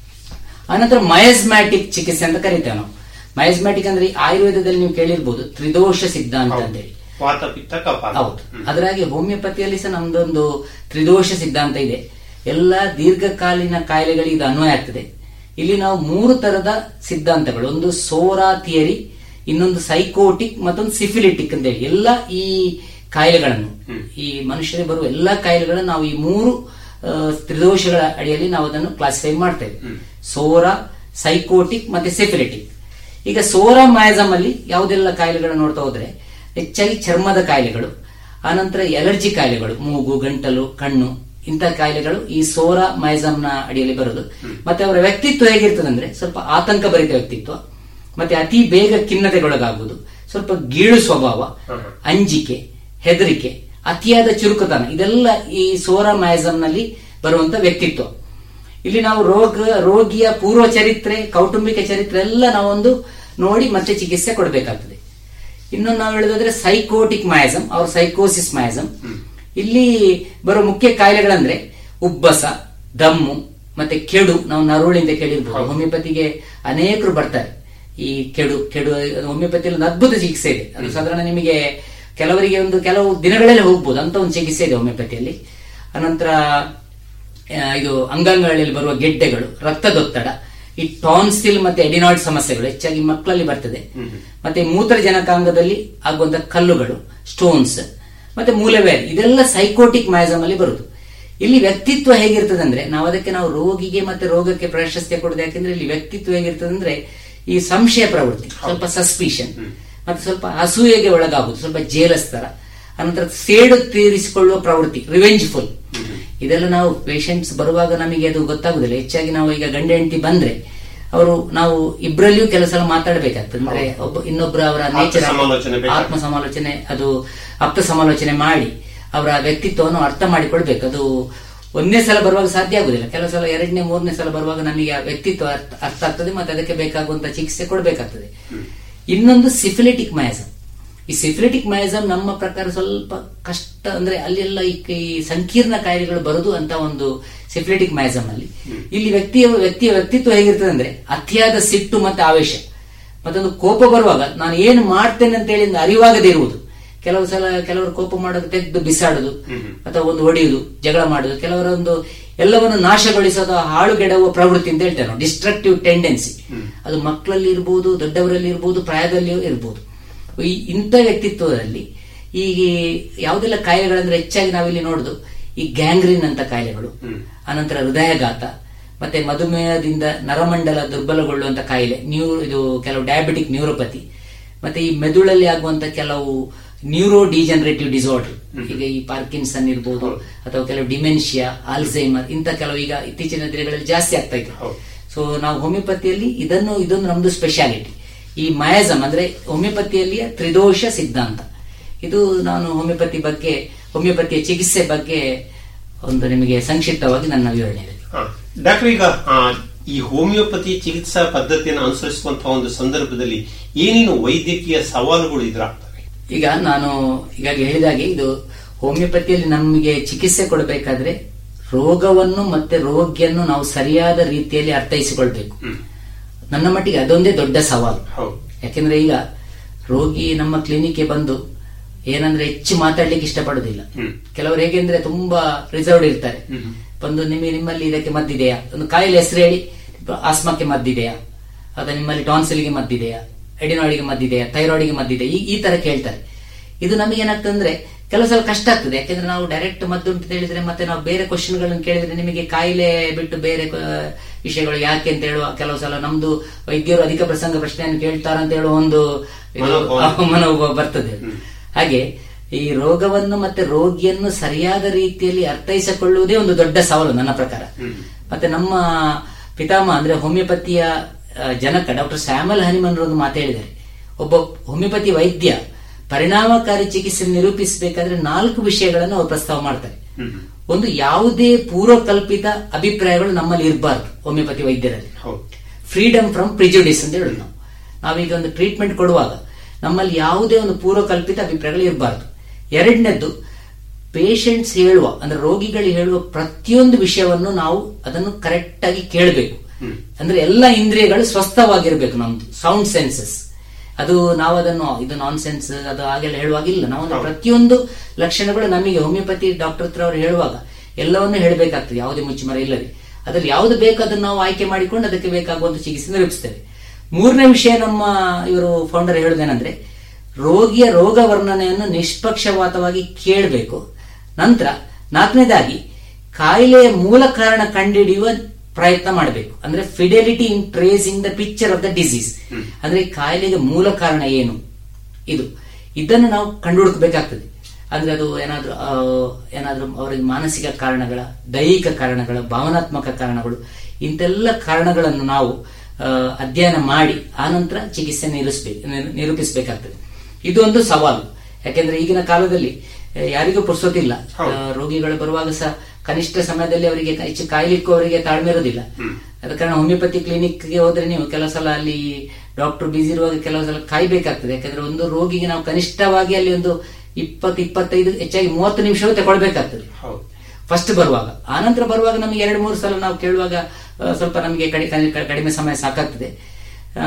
ಅನಂತರ ಮಯಸ್ಮ್ಯಾಟಿಕ್ ಚಿಕಿತ್ಸೆ ಅಂತ ಕರಿತೇವೆ ನಾವು ಮಯಸ್ಮ್ಯಾಟಿಕ್ ಅಂದ್ರೆ ಈ ಆಯುರ್ವೇದದಲ್ಲಿ ನೀವು ಕೇಳಿರ್ಬೋದು ತ್ರಿದೋಷ ಸಿದ್ಧಾಂತ ಅಂತೇಳಿ ವಾತ ಪಿತ್ತ ಕಪ ಹೌದು ಅದರಾಗಿ ಹೋಮಿಯೋಪತಿಯಲ್ಲಿ ಸಹ ನಮ್ದೊಂದು ತ್ರಿದೋಷ ಸಿದ್ಧಾಂತ ಇದೆ ಎಲ್ಲ ದೀರ್ಘಕಾಲೀನ ಕಾಯಿಲೆಗಳಿಗೆ ಇದು ಅನ್ವಯ ಆಗ್ತದೆ ಇಲ್ಲಿ ನಾವು ಮೂರು ತರದ ಸಿದ್ಧಾಂತಗಳು ಒಂದು ಸೋರಾ ಥಿಯರಿ ಇನ್ನೊಂದು ಸೈಕೋಟಿಕ್ ಮತ್ತೊಂದು ಸಿಫಿಲಿಟಿಕ್ ಅಂತ ಹೇಳಿ ಎಲ್ಲ ಈ ಕಾಯಿಲೆಗಳನ್ನು ಈ ಮನುಷ್ಯರಿಗೆ ಬರುವ ಎಲ್ಲಾ ಕಾಯಿಲೆಗಳನ್ನು ನಾವು ಈ ಮೂರು ಆ, ತ್ರಿದೋಷಗಳ ಅಡಿಯಲ್ಲಿ ನಾವು ಅದನ್ನು ಕ್ಲಾಸಿಫೈ ಮಾಡ್ತೇವೆ ಸೋರಾ ಸೈಕೋಟಿಕ್ ಮತ್ತೆ ಸಿಫಿಲಿಟಿಕ್ ಈಗ ಸೋರಾ ಮಯಾಸಮ್ ಅಲ್ಲಿ ಯಾವುದೆಲ್ಲ ಕಾಯಿಲೆಗಳನ್ನು ನೋಡ್ತಾ ಹೋದ್ರೆ ಹೆಚ್ಚಾಗಿ ಚರ್ಮದ ಕಾಯಿಲೆಗಳು ಆನಂತರ ಎಲರ್ಜಿ ಕಾಯಿಲೆಗಳು ಮೂಗು ಗಂಟಲು ಕಣ್ಣು ಇಂಥ ಕಾಯಿಲೆಗಳು ಈ ಸೋರಾ ಮೈಸಮ್ ನ ಅಡಿಯಲ್ಲಿ ಬರುದು ಮತ್ತೆ ಅವರ ವ್ಯಕ್ತಿತ್ವ ಹೇಗಿರ್ತದೆ ಅಂದ್ರೆ ಸ್ವಲ್ಪ ಆತಂಕ ಭರಿತ ವ್ಯಕ್ತಿತ್ವ ಮತ್ತೆ ಅತಿ ಬೇಗ ಖಿನ್ನತೆಗೊಳಗಾಗುವುದು ಸ್ವಲ್ಪ ಗೀಳು ಸ್ವಭಾವ ಅಂಜಿಕೆ ಹೆದರಿಕೆ ಅತಿಯಾದ ಚುರುಕುತನ ಇದೆಲ್ಲ ಈ ಸೋರಾ ಮೈಸಮ್ ನಲ್ಲಿ ಬರುವಂತ ವ್ಯಕ್ತಿತ್ವ ಇಲ್ಲಿ ನಾವು ರೋಗ ರೋಗಿಯ ಪೂರ್ವ ಚರಿತ್ರೆ ಕೌಟುಂಬಿಕ ಚರಿತ್ರೆ ಎಲ್ಲ ನಾವೊಂದು ನೋಡಿ ಮತ್ತೆ ಚಿಕಿತ್ಸೆ ಕೊಡಬೇಕಾಗ್ತದೆ ಇನ್ನೊಂದು ನಾವು ಹೇಳೋದಾದ್ರೆ ಸೈಕೋಟಿಕ್ ಮಯಾಸಮ್ ಅವ್ರ ಸೈಕೋಸಿಸ್ ಮಯಾಸಮ್ ಇಲ್ಲಿ ಬರೋ ಮುಖ್ಯ ಕಾಯಿಲೆಗಳಂದ್ರೆ ಉಬ್ಬಸ ದಮ್ಮು ಮತ್ತೆ ಕೆಡು ನಾವು ನರೋಳಿಂದ ಕೇಳಿರ್ಬೋದು ಹೋಮಿಯೋಪತಿಗೆ ಅನೇಕರು ಬರ್ತಾರೆ ಈ ಕೆಡು ಕೆಡು ಹೋಮಿಯೋಪತಿಯಲ್ಲಿ ಒಂದು ಅದ್ಭುತ ಚಿಕಿತ್ಸೆ ಇದೆ ಅದು ಸಾಧಾರಣ ನಿಮಗೆ ಕೆಲವರಿಗೆ ಒಂದು ಕೆಲವು ದಿನಗಳಲ್ಲೇ ಹೋಗ್ಬೋದು ಅಂತ ಒಂದು ಚಿಕಿತ್ಸೆ ಇದೆ ಹೋಮಿಯೋಪತಿಯಲ್ಲಿ ಅನಂತರ ಆ, ಇದು ಅಂಗಾಂಗಗಳಲ್ಲಿ ಬರುವ ಗೆಡ್ಡೆಗಳು ರಕ್ತದೊತ್ತಡ ಈ ಟಾನ್ಸಿಲ್ ಮತ್ತೆ ಎಡಿನಾಯ್ಡ್ ಸಮಸ್ಯೆಗಳು ಹೆಚ್ಚಾಗಿ ಮಕ್ಕಳಲ್ಲಿ ಬರ್ತದೆ ಮತ್ತೆ ಮೂತ್ರಜನಕಾಂಗದಲ್ಲಿ ಆಗುವಂತ ಕಲ್ಲುಗಳು ಸ್ಟೋನ್ಸ್ ಮತ್ತೆ ಮೂಲವ್ಯಾಧಿ ಇದೆಲ್ಲ ಸೈಕೋಟಿಕ್ ಮ್ಯಾಸಮ್ ಅಲ್ಲಿ ಬರುದು ಇಲ್ಲಿ ವ್ಯಕ್ತಿತ್ವ ಹೇಗಿರ್ತದೆ ಅಂದ್ರೆ ನಾವು ಅದಕ್ಕೆ ನಾವು ರೋಗಿಗೆ ಮತ್ತೆ ರೋಗಕ್ಕೆ ಪ್ರಾಶಸ್ತ್ಯ ಕೊಡೋದು ಯಾಕೆಂದ್ರೆ ಇಲ್ಲಿ ವ್ಯಕ್ತಿತ್ವ ಹೇಗಿರ್ತದೆ ಅಂದ್ರೆ ಈ ಸಂಶಯ ಪ್ರವೃತ್ತಿ ಸ್ವಲ್ಪ ಸಸ್ಪಿಷನ್ ಮತ್ತೆ ಸ್ವಲ್ಪ ಅಸೂಯೆಗೆ ಒಳಗಾಗುದು ಸ್ವಲ್ಪ ಜೇಲಸ್ ತರ ಅನಂತರ ಸೇಡು ತೀರಿಸಿಕೊಳ್ಳುವ ಪ್ರವೃತ್ತಿ ರಿವೆಂಜ್ಫುಲ್ ಇದೆಲ್ಲ ನಾವು ಪೇಷಂಟ್ಸ್ ಬರುವಾಗ ನಮಗೆ ಅದು ಗೊತ್ತಾಗುದಿಲ್ಲ ಹೆಚ್ಚಾಗಿ ನಾವು ಈಗ ಗಂಡ ಹೆಂಡತಿ ಬಂದ್ರೆ ಅವರು ನಾವು ಇಬ್ಬರಲ್ಲಿಯೂ ಕೆಲವು ಸಲ ಮಾತಾಡಬೇಕಾಗ್ತದೆ ಅಂದ್ರೆ ಒಬ್ಬ ಇನ್ನೊಬ್ಬರ ಅವರ ನೇಚರ್ ಸಮಾಲೋಚನೆ ಬೇಕಾಗ್ತದೆ. ಆತ್ಮ ಸಮಾಲೋಚನೆ ಅದು ಆಪ್ತ ಸಮಾಲೋಚನೆ ಮಾಡಿ ಅವರ ವ್ಯಕ್ತಿತ್ವವನ್ನು ಅರ್ಥ ಮಾಡಿಕೊಳ್ಬೇಕು ಅದು ಒಂದನೇ ಸಲ ಬರುವಾಗ ಸಾಧ್ಯ ಆಗುದಿಲ್ಲ ಕೆಲವು ಸಲ ಎರಡನೇ ಮೂರನೇ ಸಲ ಬರುವಾಗ ನಮಗೆ ಆ ವ್ಯಕ್ತಿತ್ವ ಅರ್ಥ ಅರ್ಥ ಆಗ್ತದೆ ಮತ್ತೆ ಅದಕ್ಕೆ ಬೇಕಾಗುವಂತ ಚಿಕಿತ್ಸೆ ಕೊಡಬೇಕಾಗ್ತದೆ ಇನ್ನೊಂದು ಸಿಫಿಲಿಟಿಕ್ ಮಯಾಸಮ್ ಈ ಸಿಫಿಲಿಟಿಕ್ ಮಯಾಸಮ್ ನಮ್ಮ ಪ್ರಕಾರ ಸ್ವಲ್ಪ ಕಷ್ಟ ಅಂದ್ರೆ ಅಲ್ಲೆಲ್ಲ ಈ ಈ ಸಂಕೀರ್ಣ ಕಾಯಿಲೆಗಳು ಬರುದು ಅಂತ ಒಂದು ಸಿಫಿಲಿಟಿಕ್ ಮಯಾಸಮ್ ಅಲ್ಲಿ ಇಲ್ಲಿ ವ್ಯಕ್ತಿಯ ವ್ಯಕ್ತಿಯ ವ್ಯಕ್ತಿತ್ವ ಹೇಗಿರ್ತದೆ ಅಂದ್ರೆ ಅತಿಯಾದ ಸಿಟ್ಟು ಮತ್ತೆ ಆವೇಶ ಮತ್ತೊಂದು ಕೋಪ ಬರುವಾಗ ನಾನು ಏನು ಮಾಡ್ತೇನೆ ಅಂತ ಹೇಳಿ ಒಂದು ಅರಿವಾಗದೇ ಇರುವುದು ಕೆಲವು ಸಲ ಕೆಲವರು ಕೋಪ ಮಾಡೋದು ತೆಗೆದು ಬಿಸಾಡುದು ಅಥವಾ ಒಂದು ಹೊಡೆಯುವುದು ಜಗಳ ಮಾಡುದು ಕೆಲವರ ಒಂದು ಎಲ್ಲವನ್ನು ನಾಶಗೊಳಿಸೋದು ಹಾಳುಗೆಡುವ ಪ್ರವೃತ್ತಿ ಅಂತ ಹೇಳ್ತೇವೆ ನಾವು ಡಿಸ್ಟ್ರಕ್ಟಿವ್ ಟೆಂಡೆನ್ಸಿ ಅದು ಮಕ್ಕಳಲ್ಲಿ ಇರ್ಬೋದು ದೊಡ್ಡವರಲ್ಲಿ ಇರ್ಬೋದು ಪ್ರಾಯದಲ್ಲಿಯೂ ಇರ್ಬೋದು ಈ ಇಂಥ ವ್ಯಕ್ತಿತ್ವದಲ್ಲಿ ಈ ಯಾವುದೆಲ್ಲ ಕಾಯಿಲೆಗಳಂದ್ರೆ ಹೆಚ್ಚಾಗಿ ನಾವಿಲ್ಲಿ ನೋಡುದು ಈ ಗ್ಯಾಂಗ್ರಿನ್ ಅಂತ ಕಾಯಿಲೆಗಳು ಅನಂತರ ಹೃದಯಘಾತ ಮತ್ತೆ ಮಧುಮೇಹದಿಂದ ನರಮಂಡಲ ದುರ್ಬಲಗೊಳ್ಳುವಂತ ಕಾಯಿಲೆ ನ್ಯೂ ಇದು ಕೆಲವು ಡಯಾಬಿಟಿಕ್ ನ್ಯೂರೋಪತಿ ಮತ್ತೆ ಈ ಮೆದುಳಲ್ಲಿ ಆಗುವಂತ ಕೆಲವು ನ್ಯೂರೋ ಡಿಜನರೇಟಿವ್ ಡಿಸಾರ್ಡರ್ ಈಗ ಈ ಪಾರ್ಕಿನ್ಸನ್ ಇರ್ಬೋದು ಅಥವಾ ಕೆಲವು ಡಿಮೆನ್ಷಿಯಾ ಆಲ್ಝೈಮರ್ ಇಂಥ ಕೆಲವು ಈಗ ಇತ್ತೀಚಿನ ದಿನಗಳಲ್ಲಿ ಜಾಸ್ತಿ ಆಗ್ತಾ ಇತ್ತು ಸೊ ನಾವು ಹೋಮಿಯೋಪತಿಯಲ್ಲಿ ಇದನ್ನು ಇದೊಂದು ನಮ್ದು ಸ್ಪೆಷಾಲಿಟಿ ಈ ಮಯಾಸಮ್ ಅಂದ್ರೆ ಹೋಮಿಯೋಪತಿಯಲ್ಲಿಯ ತ್ರಿದೋಷ ಸಿದ್ಧಾಂತ ಇದು ನಾನು ಹೋಮಿಯೋಪತಿ ಬಗ್ಗೆ ಹೋಮಿಯೋಪತಿಯ ಚಿಕಿತ್ಸೆ ಬಗ್ಗೆ ಒಂದು ನಿಮಗೆ ಸಂಕ್ಷಿಪ್ತವಾಗಿ ನನ್ನ ವಿವರಣೆ ಇದೆ ಹಾ. ಡಾಕ್ಟರ್ ಈಗ ಆ, ಈ ಹೋಮಿಯೋಪತಿ ಚಿಕಿತ್ಸಾ ಪದ್ಧತಿಯನ್ನು ಅನುಸರಿಸುವಂತಹ ಒಂದು ಸಂದರ್ಭದಲ್ಲಿ ಏನೇನು ವೈದ್ಯಕೀಯ ಸವಾಲುಗಳು ಎದುರಾಗ್ತವೆ ಈಗ ನಾನು ಈಗಾಗಲೇ ಹೇಳಿದಾಗೆ ಇದು ಹೋಮಿಯೋಪತಿಯಲ್ಲಿ ನಮಗೆ ಚಿಕಿತ್ಸೆ ಕೊಡಬೇಕಾದ್ರೆ ರೋಗವನ್ನು ಮತ್ತೆ ರೋಗಿಯನ್ನು ನಾವು ಸರಿಯಾದ ರೀತಿಯಲ್ಲಿ ಅರ್ಥೈಸಿಕೊಳ್ಬೇಕು ನನ್ನ ಮಟ್ಟಿಗೆ ಅದೊಂದೇ ದೊಡ್ಡ ಸವಾಲು ಹೌದು ಯಾಕೆಂದ್ರೆ ಈಗ ರೋಗಿ ನಮ್ಮ ಕ್ಲಿನಿಕ್ಗೆ ಬಂದು ಏನಂದ್ರೆ ಹೆಚ್ಚು ಮಾತಾಡ್ಲಿಕ್ಕೆ ಇಷ್ಟಪಡುದಿಲ್ಲ ಹ್ಮ್. ಕೆಲವರು ಹೇಗೆಂದ್ರೆ ತುಂಬಾ ರಿಸರ್ವ್ಡ್ ಇರ್ತಾರೆ ಬಂದು ನಿಮಗೆ ನಿಮ್ಮಲ್ಲಿ ಇದಕ್ಕೆ ಮದ್ದಿದೆಯಾ ಒಂದು ಕಾಯಿಲೆ ಹೆಸರು ಹೇಳಿ ಆಸ್ಮಕ್ಕೆ ಮದ್ದಿದೆಯಾ ಅಥವಾ ನಿಮ್ಮಲ್ಲಿ ಟಾನ್ಸಿಲ್ಗೆ ಮದ್ದಿದೆಯಾ ಎಡಿನಾಯ್ಡ್ಗೆ ಮದ್ದಿದೆಯಾ ಥೈರಾಯ್ಡ್ಗೆ ಮದ್ದಿದೆಯಾ ಈ ಈ ತರ ಕೇಳ್ತಾರೆ ಇದು ನಮಗೆ ಏನಾಗ್ತಂದ್ರೆ ಕೆಲವು ಸಲ ಕಷ್ಟ ಆಗ್ತದೆ ಯಾಕೆಂದ್ರೆ ನಾವು ಡೈರೆಕ್ಟ್ ಮದ್ದು ಅಂತ ಹೇಳಿದ್ರೆ ಮತ್ತೆ ನಾವು ಬೇರೆ ಕ್ವಶನ್ಗಳನ್ನು ಕೇಳಿದ್ರೆ ನಿಮಗೆ ಕಾಯಿಲೆ ಬಿಟ್ಟು ಬೇರೆ ಕ- ವಿಷಯಗಳು ಯಾಕೆ ಅಂತ ಹೇಳುವ ಕೆಲವು ಸಲ ನಮ್ದು ವೈದ್ಯರು ಅಧಿಕ ಪ್ರಸಂಗ ಪ್ರಶ್ನೆಯನ್ನು ಕೇಳ್ತಾರ ಅಂತ ಹೇಳುವ ಒಂದು ಇದು ಮನೋಭಾವ. ಮನೋಭಾವ ಬರ್ತದೆ ಹಾಗೆ ಈ ರೋಗವನ್ನು ಮತ್ತೆ ರೋಗಿಯನ್ನು ಸರಿಯಾದ ರೀತಿಯಲ್ಲಿ ಅರ್ಥೈಸಿಕೊಳ್ಳುವುದೇ ಒಂದು ದೊಡ್ಡ ಸವಾಲು ನನ್ನ ಪ್ರಕಾರ ಮತ್ತೆ ನಮ್ಮ ಪಿತಾಮಹ ಅಂದ್ರೆ ಹೋಮಿಯೋಪತಿಯ ಆ, ಜನಕ ಡಾಕ್ಟರ್ ಸ್ಯಾಮಲ್ ಹನಿಮನ್ ಒಂದು ಮಾತು ಹೇಳಿದ್ದಾರೆ ಒಬ್ಬ ಹೋಮಿಯೋಪತಿ ವೈದ್ಯ ಪರಿಣಾಮಕಾರಿ ಚಿಕಿತ್ಸೆ ನಿರೂಪಿಸಬೇಕಾದ್ರೆ ನಾಲ್ಕು ವಿಷಯಗಳನ್ನು ಅವರು ಪ್ರಸ್ತಾವ ಮಾಡ್ತಾರೆ ಒಂದು ಯಾವುದೇ ಪೂರ್ವಕಲ್ಪಿತ ಅಭಿಪ್ರಾಯಗಳು ನಮ್ಮಲ್ಲಿ ಇರಬಾರ್ದು ಹೋಮಿಯೋಪತಿ ವೈದ್ಯರಲ್ಲಿ ಹೌದು ಫ್ರೀಡಮ್ ಫ್ರಮ್ ಪ್ರಿಜುಡಿಸ್ ಅಂತ ಹೇಳುದು ನಾವು ನಾವೀಗ ಒಂದು ಟ್ರೀಟ್ಮೆಂಟ್ ಕೊಡುವಾಗ ನಮ್ಮಲ್ಲಿ ಯಾವುದೇ ಒಂದು ಪೂರ್ವಕಲ್ಪಿತ ಅಭಿಪ್ರಾಯಗಳು ಇರಬಾರ್ದು ಎರಡನೇದ್ದು ಪೇಷಂಟ್ಸ್ ಹೇಳುವ ಅಂದ್ರೆ ರೋಗಿಗಳು ಹೇಳುವ ಪ್ರತಿಯೊಂದು ವಿಷಯವನ್ನು ನಾವು ಅದನ್ನು ಕರೆಕ್ಟ್ ಆಗಿ ಕೇಳಬೇಕು ಅಂದ್ರೆ ಎಲ್ಲ ಇಂದ್ರಿಯಗಳು ಸ್ವಸ್ಥವಾಗಿರ್ಬೇಕು ನಮ್ದು ಸೌಂಡ್ ಸೆನ್ಸಸ್ ಅದು ನಾವು ಅದನ್ನು ಇದು ನಾನ್ ಸೆನ್ಸ್ ಅದು ಹಾಗೆಲ್ಲ ಹೇಳುವಾಗಿಲ್ಲ ನಾವು ಒಂದು ಪ್ರತಿಯೊಂದು ಲಕ್ಷಣಗಳು ನಮಗೆ ಹೋಮಿಯೋಪತಿ ಡಾಕ್ಟರ್ ಹತ್ರ ಅವರು ಹೇಳುವಾಗ ಎಲ್ಲವನ್ನೂ ಹೇಳಬೇಕಾಗ್ತದೆ ಯಾವುದೇ ಮುಚ್ಚುಮರ ಇಲ್ಲದೆ ಅದ್ರಲ್ಲಿ ಯಾವುದು ಬೇಕು ಅದನ್ನು ನಾವು ಆಯ್ಕೆ ಮಾಡಿಕೊಂಡು ಅದಕ್ಕೆ ಬೇಕಾಗುವಂತ ಚಿಕಿತ್ಸೆ ನಿರೂಪಿಸ್ತೇವೆ ಮೂರನೇ ವಿಷಯ ನಮ್ಮ ಇವರು ಫೌಂಡರ್ ಹೇಳುದೇನೆಂದ್ರೆ ರೋಗಿಯ ರೋಗ ವರ್ಣನೆಯನ್ನು ನಿಷ್ಪಕ್ಷಪಾತವಾಗಿ ಕೇಳಬೇಕು ನಂತರ ನಾಲ್ಕನೇದಾಗಿ ಕಾಯಿಲೆಯ ಮೂಲ ಕಾರಣ ಕಂಡುಹಿಡಿಯುವ ಪ್ರಯತ್ನ ಮಾಡಬೇಕು ಅಂದ್ರೆ fidelity in tracing the picture of the disease ಅಂದ್ರೆ ಈ ಕಾಯಿಲೆಗೆ ಮೂಲ ಕಾರಣ ಏನು ಇದು ಇದನ್ನು ನಾವು ಕಂಡುಹುಡುಕಬೇಕಾಗ್ತದೆ ಅಂದ್ರೆ ಅದು ಏನಾದ್ರೂ ಆ, ಏನಾದ್ರೂ ಅವರಿಗೆ ಮಾನಸಿಕ ಕಾರಣಗಳ ದೈಹಿಕ ಕಾರಣಗಳ ಭಾವನಾತ್ಮಕ ಕಾರಣಗಳು ಇಂತೆಲ್ಲ ಕಾರಣಗಳನ್ನು ನಾವು ಆ, ಅಧ್ಯಯನ ಮಾಡಿ ಆನಂತರ ಚಿಕಿತ್ಸೆ ನಿರೂಪಿಸ್ಬೇಕು ನಿರೂಪಿಸಬೇಕಾಗ್ತದೆ ಇದು ಒಂದು ಸವಾಲು ಯಾಕೆಂದ್ರೆ ಈಗಿನ ಕಾಲದಲ್ಲಿ ಆ, ಯಾರಿಗೂ ಪುರ್ಸೋತಿಲ್ಲ ಆ, ರೋಗಿಗಳು ಬರುವಾಗ ಸಹ ಕನಿಷ್ಠ ಸಮಯದಲ್ಲಿ ಅವರಿಗೆ ಹೆಚ್ಚು ಕಾಯ್ಲಿಕ್ಕೂ ಅವರಿಗೆ ತಾಳ್ಮೆ ಇರೋದಿಲ್ಲ ಅದ ಕಾರಣ ಹೋಮಿಯೋಪತಿ ಕ್ಲಿನಿಕ್ಗೆ ಹೋದ್ರೆ ನೀವು ಕೆಲವು ಸಲ ಅಲ್ಲಿ ಡಾಕ್ಟರ್ ಬಿಸಿ ಇರುವಾಗ ಕೆಲವು ಸಲ ಕಾಯ್ಬೇಕಾಗ್ತದೆ ಯಾಕಂದ್ರೆ ಒಂದು ರೋಗಿಗೆ ನಾವು ಕನಿಷ್ಠವಾಗಿ ಅಲ್ಲಿ ಒಂದು ಇಪ್ಪತ್ತು ಇಪ್ಪತ್ತೈದು ಹೆಚ್ಚಾಗಿ ಮೂವತ್ತು ನಿಮಿಷವೂ ತಗೊಳ್ಬೇಕಾಗ್ತದೆ ಹೌದು ಫಸ್ಟ್ ಬರುವಾಗ ಆನಂತರ ಬರುವಾಗ ನಮಗೆ ಎರಡು ಮೂರು ಸಲ ನಾವು ಕೇಳುವಾಗ ಆ, ಸ್ವಲ್ಪ ನಮಗೆ ಕಡಿ- ಕಡಿ- ಕಡಿಮೆ ಸಮಯ ಸಾಕಾಗ್ತದೆ ಆ,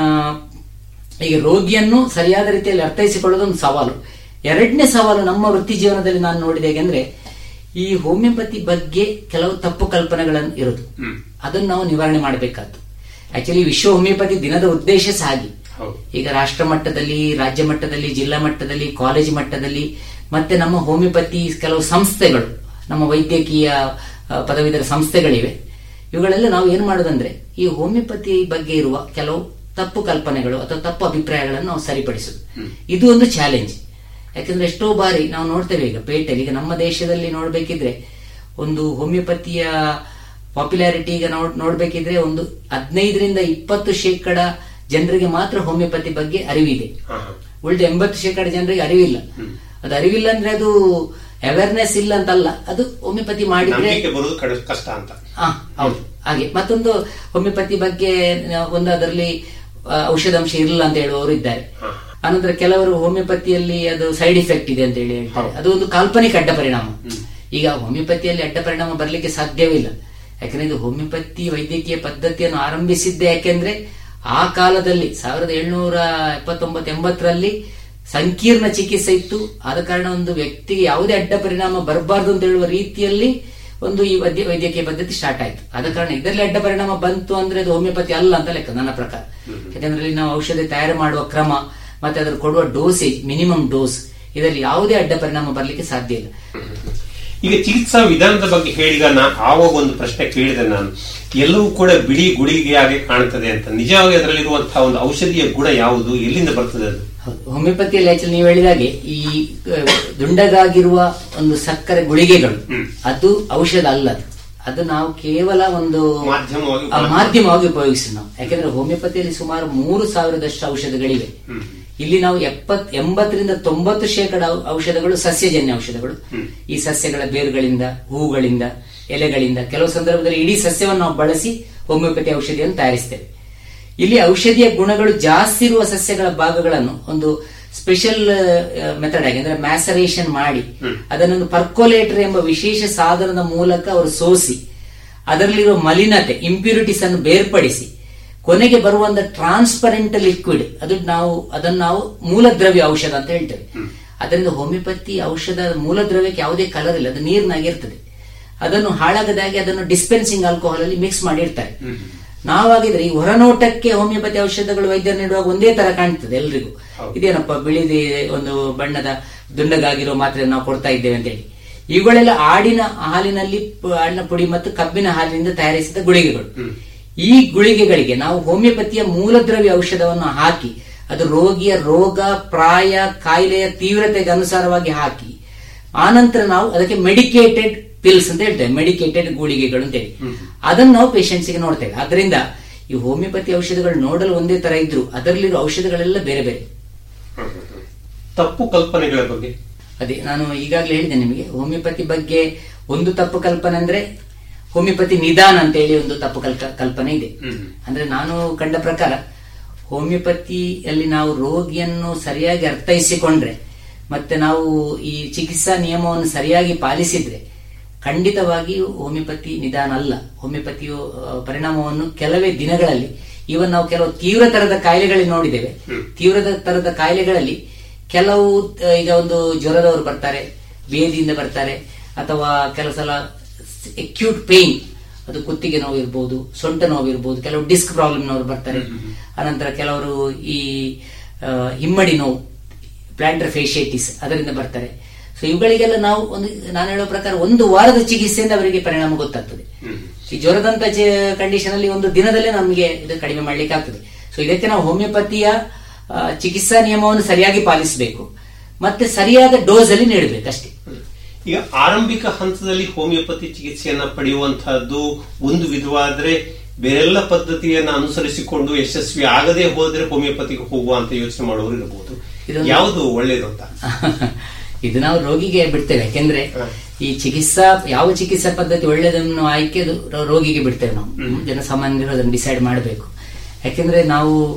ಈಗ ರೋಗಿಯನ್ನು ಸರಿಯಾದ ರೀತಿಯಲ್ಲಿ ಅರ್ಥೈಸಿಕೊಳ್ಳೋದು ಒಂದು ಸವಾಲು ಎರಡನೇ ಸವಾಲು ನಮ್ಮ ವೃತ್ತಿ ಜೀವನದಲ್ಲಿ ನಾನು ನೋಡಿದೆ ಹೇಗೆಂದ್ರೆ ಈ ಹೋಮಿಯೋಪತಿ ಬಗ್ಗೆ ಕೆಲವು ತಪ್ಪು ಕಲ್ಪನೆಗಳನ್ನು ಇರೋದು ಅದನ್ನು ನಾವು ನಿವಾರಣೆ ಮಾಡಬೇಕಾದ್ದು ಆಕ್ಚುಲಿ ವಿಶ್ವ ಹೋಮಿಯೋಪತಿ ದಿನದ ಉದ್ದೇಶ ಸಹ ಹಾಗೆ ಹೌದು. ಈಗ ರಾಷ್ಟ್ರ ಮಟ್ಟದಲ್ಲಿ ರಾಜ್ಯ ಮಟ್ಟದಲ್ಲಿ ಜಿಲ್ಲಾ ಮಟ್ಟದಲ್ಲಿ ಕಾಲೇಜ್ ಮಟ್ಟದಲ್ಲಿ ಮತ್ತೆ ನಮ್ಮ ಹೋಮಿಯೋಪತಿ ಕೆಲವು ಸಂಸ್ಥೆಗಳು ನಮ್ಮ ವೈದ್ಯಕೀಯ ಆ, ಪದವೀಧರ ಸಂಸ್ಥೆಗಳಿವೆ ಇವುಗಳೆಲ್ಲ ನಾವು ಏನ್ ಮಾಡೋದಂದ್ರೆ ಈ ಹೋಮಿಯೋಪತಿ ಬಗ್ಗೆ ಇರುವ ಕೆಲವು ತಪ್ಪು ಕಲ್ಪನೆಗಳು ಅಥವಾ ತಪ್ಪು ಅಭಿಪ್ರಾಯಗಳನ್ನು ನಾವು ಸರಿಪಡಿಸುದು ಇದು ಒಂದು ಚಾಲೆಂಜ್ ಯಾಕಂದ್ರೆ ಎಷ್ಟೋ ಬಾರಿ ನಾವು ನೋಡ್ತೇವೆ ಈಗ ಪೇಟೆಯಲ್ಲಿ ಈಗ ನಮ್ಮ ದೇಶದಲ್ಲಿ ನೋಡ್ಬೇಕಿದ್ರೆ ಒಂದು ಹೋಮಿಯೋಪತಿಯ ಪಾಪ್ಯುಲಾರಿಟಿ ಈಗ ನೋಡ್ ನೋಡ್ಬೇಕಿದ್ರೆ ಒಂದು ಹದಿನೈದರಿಂದ ಇಪ್ಪತ್ತು ಶೇಕಡ ಜನರಿಗೆ ಮಾತ್ರ ಹೋಮಿಯೋಪತಿ ಬಗ್ಗೆ ಅರಿವಿದೆ ಹಾ, ಹಾ. ಉಳಿದ ಎಂಬತ್ತು ಶೇಕಡ ಜನರಿಗೆ ಅರಿವಿಲ್ಲ ಅದು ಅರಿವಿಲ್ಲ ಅಂದ್ರೆ ಅದು ಅವೇರ್ನೆಸ್ ಇಲ್ಲ ಅಂತಲ್ಲ ಅದು ಹೋಮಿಯೋಪತಿ ಮಾಡಿದ್ರೆ ನಂಬಿಕೆ ಬರುವುದು ಕಡ- ಕಷ್ಟ ಅಂತ ಆ, ಹೌದು ಹಾಗೆ ಮತ್ತೊಂದು ಹೋಮಿಯೋಪತಿ ಬಗ್ಗೆ ಒಂದು ಅದರಲ್ಲಿ ಆ, ಔಷಧಾಂಶ ಇರಲಿಲ್ಲ ಅಂತ ಹೇಳುವವರು ಇದ್ದಾರೆ ಅನಂತರ ಕೆಲವರು ಹೋಮಿಯೋಪತಿಯಲ್ಲಿ ಅದು ಸೈಡ್ ಇಫೆಕ್ಟ್ ಇದೆ ಅಂತ ಹೇಳಿ ಹೇಳ್ತಾರೆ ಅದು ಒಂದು ಕಾಲ್ಪನಿಕ ಅಡ್ಡ ಪರಿಣಾಮ ಈಗ ಹೋಮಿಯೋಪತಿಯಲ್ಲಿ ಅಡ್ಡ ಪರಿಣಾಮ ಬರಲಿಕ್ಕೆ ಸಾಧ್ಯವೇ ಇಲ್ಲ ಯಾಕಂದ್ರೆ ಇದು ಹೋಮಿಯೋಪತಿ ವೈದ್ಯಕೀಯ ಪದ್ಧತಿಯನ್ನು ಆರಂಭಿಸಿದ್ದೆ ಯಾಕೆಂದ್ರೆ ಆ ಕಾಲದಲ್ಲಿ ಸಾವಿರದ ಏಳ್ನೂರ ಎಪ್ಪತ್ತೊಂಬತ್ತು ಎಂಬತ್ತರಲ್ಲಿ ಸಂಕೀರ್ಣ ಚಿಕಿತ್ಸೆ ಇತ್ತು ಆದ ಕಾರಣ ಒಂದು ವ್ಯಕ್ತಿಗೆ ಯಾವುದೇ ಅಡ್ಡ ಪರಿಣಾಮ ಬರಬಾರ್ದು ಅಂತ ಹೇಳುವ ರೀತಿಯಲ್ಲಿ ಒಂದು ಈ ವೈದ್ಯ ವೈದ್ಯಕೀಯ ಪದ್ಧತಿ ಸ್ಟಾರ್ಟ್ ಆಯ್ತು ಆದ ಕಾರಣ ಇದರಲ್ಲಿ ಅಡ್ಡ ಪರಿಣಾಮ ಬಂತು ಅಂದ್ರೆ ಅದು ಹೋಮಿಯೋಪತಿ ಅಲ್ಲ ಅಂತ ಲೆಕ್ಕ ನನ್ನ ಪ್ರಕಾರ ಯಾಕಂದ್ರೆ ಇಲ್ಲಿ ನಾವು ಔಷಧಿ ತಯಾರು ಮಾಡುವ ಕ್ರಮ ಮತ್ತೆ ಅದರ ಕೊಡುವ ಡೋಸೇಜ್ ಮಿನಿಮಮ್ ಡೋಸ್ ಇದರಲ್ಲಿ ಯಾವುದೇ ಅಡ್ಡ ಪರಿಣಾಮ ಬರಲಿಕ್ಕೆ ಸಾಧ್ಯ ಇಲ್ಲ ಈಗ ಚಿಕಿತ್ಸಾ ವಿಧಾನದ ಬಗ್ಗೆ ಹೇಳಿದ ನಾ ಆವಾಗ ಒಂದು ಪ್ರಶ್ನೆ ಕೇಳಿದೆ ನಾನು ಎಲ್ಲವೂ ಕೂಡ ಬಿಳಿ ಗುಳಿಗೆಯಾಗಿ ಕಾಣ್ತದೆ ಅಂತ ನಿಜವಾಗಿ ಅದರಲ್ಲಿರುವಂತಹ ಒಂದು ಔಷಧಿಯ ಗುಣ ಯಾವುದು ಎಲ್ಲಿಂದ ಬರ್ತದೆ ಅದು ಹೌದು ಹೋಮಿಯೋಪತಿಯಲ್ಲಿ ಆಕ್ಚುಲಿ ನೀವು ಹೇಳಿದಾಗೆ ಈ ಆ, ದುಂಡಗಾಗಿರುವ ಒಂದು ಸಕ್ಕರೆ ಗುಳಿಗೆಗಳು ಅದು ಔಷಧ ಅಲ್ಲ ಅದು. ಅದು ನಾವು ಕೇವಲ ಒಂದು ಮಾಧ್ಯಮವಾಗಿ ಆ, ಮಾಧ್ಯಮವಾಗಿ ಉಪಯೋಗಿಸಿ ನಾವು ಯಾಕೆಂದ್ರೆ ಹೋಮಿಯೋಪತಿಯಲ್ಲಿ ಸುಮಾರು ಮೂರು ಸಾವಿರದಷ್ಟು ಔಷಧಗಳಿವೆ ಇಲ್ಲಿ ನಾವು ಎಪ್ಪತ್ ಎಂಬತ್ತರಿಂದ ತೊಂಬತ್ತು ಶೇಕಡ ಔ- ಔಷಧಗಳು ಸಸ್ಯಜನ್ಯ ಔಷಧಗಳು ಈ ಸಸ್ಯಗಳ ಬೇರುಗಳಿಂದ ಹೂಗಳಿಂದ ಎಲೆಗಳಿಂದ ಕೆಲವು ಸಂದರ್ಭದಲ್ಲಿ ಇಡೀ ಸಸ್ಯವನ್ನು ನಾವು ಬಳಸಿ ಹೋಮಿಯೋಪತಿ ಔಷಧಿಯನ್ನು ತಯಾರಿಸ್ತೇವೆ ಇಲ್ಲಿ ಔಷಧಿಯ ಗುಣಗಳು ಜಾಸ್ತಿ ಇರುವ ಸಸ್ಯಗಳ ಭಾಗಗಳನ್ನು ಒಂದು ಸ್ಪೆಷಲ್ ಮೆಥಡ್ ಆಗಿ ಅಂದ್ರೆ ಮ್ಯಾಸರೇಷನ್ ಮಾಡಿ ಅದನ್ನೊಂದು ಪರ್ಕೋಲೇಟರ್ ಎಂಬ ವಿಶೇಷ ಸಾಧನದ ಮೂಲಕ ಅವರು ಸೋಸಿ ಅದರಲ್ಲಿರುವ ಮಲಿನತೆ ಇಂಪ್ಯೂರಿಟೀಸ್ ಅನ್ನು ಬೇರ್ಪಡಿಸಿ ಕೊನೆಗೆ ಬರುವಂತ ಟ್ರಾನ್ಸ್ಪರೆಂಟ್ ಲಿಕ್ವಿಡ್ ಅದು ನಾವು ಅದನ್ನು ನಾವು ಮೂಲದ್ರವ್ಯ ಔಷಧ ಅಂತ ಹೇಳ್ತೇವೆ ಅದರಿಂದ ಹೋಮಿಯೋಪತಿ ಔಷಧ ಮೂಲದ್ರವ್ಯಕ್ಕೆ ಯಾವುದೇ ಕಲರ್ ಇಲ್ಲ ಅದು ನೀರಿನಾಗಿರ್ತದೆ ಅದನ್ನು ಹಾಳಾಗದಾಗೆ ಅದನ್ನು ಡಿಸ್ಪೆನ್ಸಿಂಗ್ ಆಲ್ಕೋಹಾಲ್ ಅಲ್ಲಿ ಮಿಕ್ಸ್ ಮಾಡಿರ್ತಾರೆ ನಾವಾಗಿದ್ರೆ ಈ ಹೊರನೋಟಕ್ಕೆ ಹೋಮಿಯೋಪತಿ ಔಷಧಗಳು ವೈದ್ಯರು ನೀಡುವಾಗ ಒಂದೇ ತರ ಕಾಣ್ತದೆ ಎಲ್ರಿಗೂ ಇದೇನಪ್ಪ ಬಿಳಿದಿ ಒಂದು ಬಣ್ಣದ ದುಂಡಗಾಗಿರೋ ಮಾತ್ರೆ ನಾವು ಕೊಡ್ತಾ ಇದ್ದೇವೆ ಅಂತ ಹೇಳಿ ಇವುಗಳೆಲ್ಲ ಆಡಿನ ಹಾಲಿನಲ್ಲಿ ಪ- ಆಡಿನ ಪುಡಿ ಮತ್ತು ಕಬ್ಬಿನ ಹಾಲಿನಿಂದ ತಯಾರಿಸಿದ ಗುಳಿಗೆಗಳು ಈ ಗುಳಿಗೆಗಳಿಗೆ ನಾವು ಹೋಮಿಯೋಪತಿಯ ಮೂಲದ್ರವ್ಯ ಔಷಧವನ್ನು ಹಾಕಿ ಅದು ರೋಗಿಯ ರೋಗ ಪ್ರಾಯ ಕಾಯಿಲೆಯ ತೀವ್ರತೆಗೆ ಅನುಸಾರವಾಗಿ ಹಾಕಿ ಆನಂತರ ನಾವು ಅದಕ್ಕೆ ಮೆಡಿಕೇಟೆಡ್ ಪಿಲ್ಸ್ ಅಂತ ಹೇಳ್ತೇವೆ ಮೆಡಿಕೇಟೆಡ್ ಗುಳಿಗೆಗಳು ಅಂತ ಹೇಳಿ ಅದನ್ನು ನಾವು patients ಗೆ ನೋಡ್ತೇವೆ ಅದರಿಂದ ಈ ಹೋಮಿಯೋಪತಿ ಔಷಧಗಳು ನೋಡಲು ಒಂದೇ ತರ ಇದ್ರು ಅದರಲ್ಲಿರುವ ಔಷಧಗಳೆಲ್ಲ ಬೇರೆ ಬೇರೆ ತಪ್ಪು ಕಲ್ಪನೆಗಳ ಬಗ್ಗೆ ಅದೇ ನಾನು ಈಗಾಗಲೇ ಹೇಳಿದೆ ನಿಮಗೆ ಹೋಮಿಯೋಪತಿ ಬಗ್ಗೆ ಒಂದು ತಪ್ಪು ಕಲ್ಪನೆ ಅಂದ್ರೆ ಹೋಮಿಯೋಪತಿ ನಿಧಾನ ಅಂತ ಹೇಳಿ ಒಂದು ತಪ್ಪು ಕಲ್ಕ- ಕಲ್ಪನೆ ಇದೆ ಅಂದ್ರೆ ನಾನು ಕಂಡ ಪ್ರಕಾರ ಹೋಮಿಯೋಪತಿಯಲ್ಲಿ ನಾವು ರೋಗಿಯನ್ನು ಸರಿಯಾಗಿ ಅರ್ಥೈಸಿಕೊಂಡ್ರೆ ಮತ್ತೆ ನಾವು ಈ ಚಿಕಿತ್ಸಾ ನಿಯಮವನ್ನು ಸರಿಯಾಗಿ ಪಾಲಿಸಿದ್ರೆ ಖಂಡಿತವಾಗಿಯೂ ಹೋಮಿಯೋಪತಿ ನಿಧಾನ ಅಲ್ಲ ಹೋಮಿಯೋಪತಿಯು ಆ, ಪರಿಣಾಮವನ್ನು ಕೆಲವೇ ದಿನಗಳಲ್ಲಿ ಇವನ್ ನಾವು ಕೆಲವು ತೀವ್ರ ತರದ ಕಾಯಿಲೆಗಳಲ್ಲಿ ನೋಡಿದ್ದೇವೆ ತೀವ್ರ ತರದ ಕಾಯಿಲೆಗಳಲ್ಲಿ ಕೆಲವು ಆ, ಈಗ ಒಂದು ಜ್ವರದವರು ಬರ್ತಾರೆ ಬೇದಿಯಿಂದ ಬರ್ತಾರೆ ಅಥವಾ ಕೆಲವು ಸಲ ಅಕ್ಯೂಟ್ ಪೇನ್ ಅದು ಕುತ್ತಿಗೆ ನೋವು ಇರ್ಬೋದು ಸೊಂಟ ನೋವು ಇರ್ಬೋದು ಕೆಲವು ಡಿಸ್ಕ್ ಪ್ರಾಬ್ಲಮ್ನವರು ಬರ್ತಾರೆ ಅನಂತರ ಕೆಲವರು ಈ ಆ, ಹಿಮ್ಮಡಿ ನೋವು ಪ್ಲಾಂಟರ್ ಫೇಶಿಯೈಟಿಸ್ ಅದರಿಂದ ಬರ್ತಾರೆ ಸೊ ಇವುಗಳಿಗೆಲ್ಲ ನಾವು ಒಂದು ನಾನು ಹೇಳೋ ಪ್ರಕಾರ ಒಂದು ವಾರದ ಚಿಕಿತ್ಸೆಯಿಂದ ಅವರಿಗೆ ಪರಿಣಾಮ ಗೊತ್ತಾಗ್ತದೆ ಈ ಜ್ವರದಂತ ಕಂಡೀಷನ್ ಅಲ್ಲಿ ಒಂದು ದಿನದಲ್ಲೇ ನಮಗೆ ಇದು ಕಡಿಮೆ ಮಾಡ್ಲಿಕ್ಕೆ ಆಗ್ತದೆ ಸೊ ಇದಕ್ಕೆ ನಾವು ಹೋಮಿಯೋಪತಿಯ ಆ, ಚಿಕಿತ್ಸಾ ನಿಯಮವನ್ನು ಸರಿಯಾಗಿ ಪಾಲಿಸಬೇಕು ಮತ್ತೆ ಸರಿಯಾದ ಡೋಸ್ ಅಲ್ಲಿ ನೀಡಬೇಕು ಅಷ್ಟೇ ಈಗ ಆರಂಭಿಕ ಹಂತದಲ್ಲಿ ಹೋಮಿಯೋಪತಿ ಚಿಕಿತ್ಸೆಯನ್ನ ಪಡೆಯುವಂತಹದ್ದು ಒಂದು ವಿಧವಾದ್ರೆ ಬೇರೆಲ್ಲ ಪದ್ಧತಿಯನ್ನ ಅನುಸರಿಸಿಕೊಂಡು ಯಶಸ್ವಿ ಆಗದೆ ಹೋದ್ರೆ ಹೋಮಿಯೋಪತಿಗೆ ಹೋಗುವಂತ ಯೋಚನೆ ಮಾಡುವವರು ಇರಬಹುದು ಇದೊಂದು- ಯಾವುದು ಒಳ್ಳೇದು ಅಂತ ಇದು ನಾವು ರೋಗಿಗೆ ಬಿಡ್ತೇವೆ ಯಾಕೆಂದ್ರೆ ಈ ಚಿಕಿತ್ಸಾ ಯಾವ ಚಿಕಿತ್ಸಾ ಪದ್ಧತಿ ಒಳ್ಳೆಯದನ್ನು ಆಯ್ಕೆ ಅದು ರೋ- ರೋಗಿಗೆ ಬಿಡ್ತೇವೆ ನಾವು ಜನಸಾಮಾನ್ಯರು ಅದನ್ನು ಡಿಸೈಡ್ ಮಾಡಬೇಕು ಯಾಕೆಂದ್ರೆ ನಾವು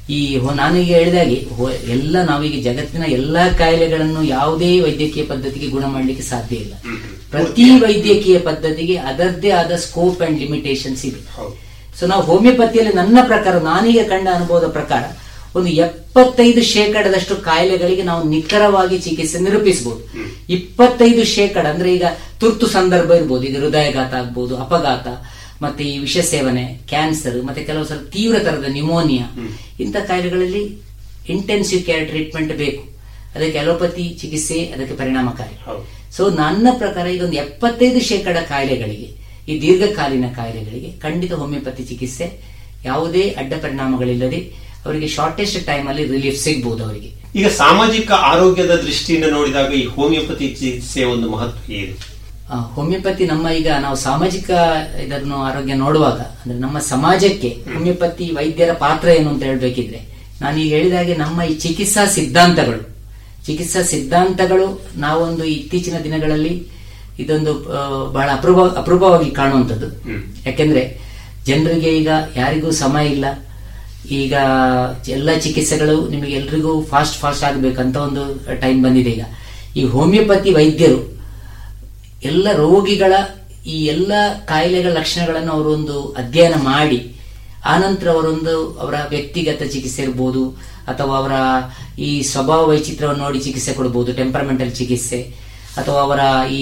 ಈ ಹೊ- ನಾನೀಗ ಹೇಳಿದಾಗೆ ಹೊ- ಎಲ್ಲ ನಾವೀಗ ಜಗತ್ತಿನ ಎಲ್ಲಾ ಕಾಯಿಲೆಗಳನ್ನು ಯಾವುದೇ ವೈದ್ಯಕೀಯ ಪದ್ಧತಿಗೆ ಗುಣ ಮಾಡಲಿಕ್ಕೆ ಸಾಧ್ಯ ಇಲ್ಲ ಪ್ರತಿ ವೈದ್ಯಕೀಯ ಪದ್ಧತಿಗೆ ಅದರದ್ದೇ ಆದ ಸ್ಕೋಪ್ ಅಂಡ್ ಲಿಮಿಟೇಷನ್ಸ್ ಇದೆ ಸೊ ನಾವು ಹೋಮಿಯೋಪತಿಯಲ್ಲಿ ನನ್ನ ಪ್ರಕಾರ ನಾನೀಗ ಕಂಡ ಅನುಭವದ ಪ್ರಕಾರ ಒಂದು ಎಪ್ಪತ್ತೈದು ಶೇಕಡದಷ್ಟು ಕಾಯಿಲೆಗಳಿಗೆ ನಾವು ನಿಖರವಾಗಿ ಚಿಕಿತ್ಸೆ ನಿರೂಪಿಸಬಹುದು ಇಪ್ಪತ್ತೈದು ಶೇಕಡ ಅಂದ್ರೆ ಈಗ ತುರ್ತು ಸಂದರ್ಭ ಇರ್ಬೋದು ಈಗ ಹೃದಯಘಾತ ಆಗ್ಬೋದು ಅಪಘಾತ ಮತ್ತೆ ಈ ವಿಷ ಸೇವನೆ ಕ್ಯಾನ್ಸರ್ ಮತ್ತೆ ಕೆಲವು ಸಲ ತೀವ್ರ ತರದ ನ್ಯೂಮೋನಿಯಾ ಇಂಥ ಕಾಯಿಲೆಗಳಲ್ಲಿ ಇಂಟೆನ್ಸಿವ್ ಕೇರ್ ಟ್ರೀಟ್ಮೆಂಟ್ ಬೇಕು ಅದಕ್ಕೆ ಅಲೋಪತಿ ಚಿಕಿತ್ಸೆ ಅದಕ್ಕೆ ಪರಿಣಾಮಕಾರಿ ಸೊ ನನ್ನ ಪ್ರಕಾರ ಇದೊಂದು ಎಪ್ಪತ್ತೈದು ಶೇಕಡ ಕಾಯಿಲೆಗಳಿಗೆ ಈ ದೀರ್ಘಕಾಲೀನ ಕಾಯಿಲೆಗಳಿಗೆ ಖಂಡಿತ ಹೋಮಿಯೋಪತಿ ಚಿಕಿತ್ಸೆ ಯಾವುದೇ ಅಡ್ಡ ಪರಿಣಾಮಗಳಿಲ್ಲದೆ ಅವರಿಗೆ ಶಾರ್ಟೆಸ್ಟ್ ಟೈಮ್ ಅಲ್ಲಿ ರಿಲೀಫ್ ಸಿಗ್ಬಹುದು ಅವರಿಗೆ ಈಗ ಸಾಮಾಜಿಕ ಆರೋಗ್ಯದ ದೃಷ್ಟಿಯಿಂದ ನೋಡಿದಾಗ ಈ ಹೋಮಿಯೋಪತಿ ಚಿಕಿತ್ಸೆಯ ಒಂದು ಮಹತ್ವ ಏನು ಆ, ಹೋಮಿಯೋಪತಿ ನಮ್ಮ ಈಗ ನಾವು ಸಾಮಾಜಿಕ ಇದನ್ನು ಆರೋಗ್ಯ ನೋಡುವಾಗ ಅಂದ್ರೆ ನಮ್ಮ ಸಮಾಜಕ್ಕೆ ಹೋಮಿಯೋಪತಿ ವೈದ್ಯರ ಪಾತ್ರ ಏನು ಅಂತ ಹೇಳ್ಬೇಕಿದ್ರೆ ನಾನು ಈಗ ಹೇಳಿದಾಗೆ ನಮ್ಮ ಈ ಚಿಕಿತ್ಸಾ ಸಿದ್ಧಾಂತಗಳು ಚಿಕಿತ್ಸಾ ಸಿದ್ಧಾಂತಗಳು ನಾವೊಂದು ಇತ್ತೀಚಿನ ದಿನಗಳಲ್ಲಿ ಇದೊಂದು ಆ, ಬಹಳ ಅಪರೂಪ ಅಪರೂಪವಾಗಿ ಕಾಣುವಂಥದ್ದು ಯಾಕೆಂದ್ರೆ ಜನರಿಗೆ ಈಗ ಯಾರಿಗೂ ಸಮಯ ಇಲ್ಲ ಈಗ ಎಲ್ಲ ಚಿಕಿತ್ಸೆಗಳು ನಿಮಗೆ ಎಲ್ರಿಗೂ ಫಾಸ್ಟ್ ಫಾಸ್ಟ್ ಆಗಬೇಕಂತ ಒಂದು ಟೈಮ್ ಬಂದಿದೆ ಈಗ ಈ ಹೋಮಿಯೋಪತಿ ವೈದ್ಯರು ಎಲ್ಲ ರೋಗಿಗಳ ಈ ಎಲ್ಲ ಕಾಯಿಲೆಗಳ ಲಕ್ಷಣಗಳನ್ನು ಅವರೊಂದು ಅಧ್ಯಯನ ಮಾಡಿ ಆನಂತರ ಅವರೊಂದು ಅವರ ವ್ಯಕ್ತಿಗತ ಚಿಕಿತ್ಸೆ ಇರ್ಬೋದು ಅಥವಾ ಅವರ ಈ ಸ್ವಭಾವ ವೈಚಿತ್ರವನ್ನು ನೋಡಿ ಚಿಕಿತ್ಸೆ ಕೊಡಬಹುದು ಟೆಂಪರಮೆಂಟಲ್ ಚಿಕಿತ್ಸೆ ಅಥವಾ ಅವರ ಈ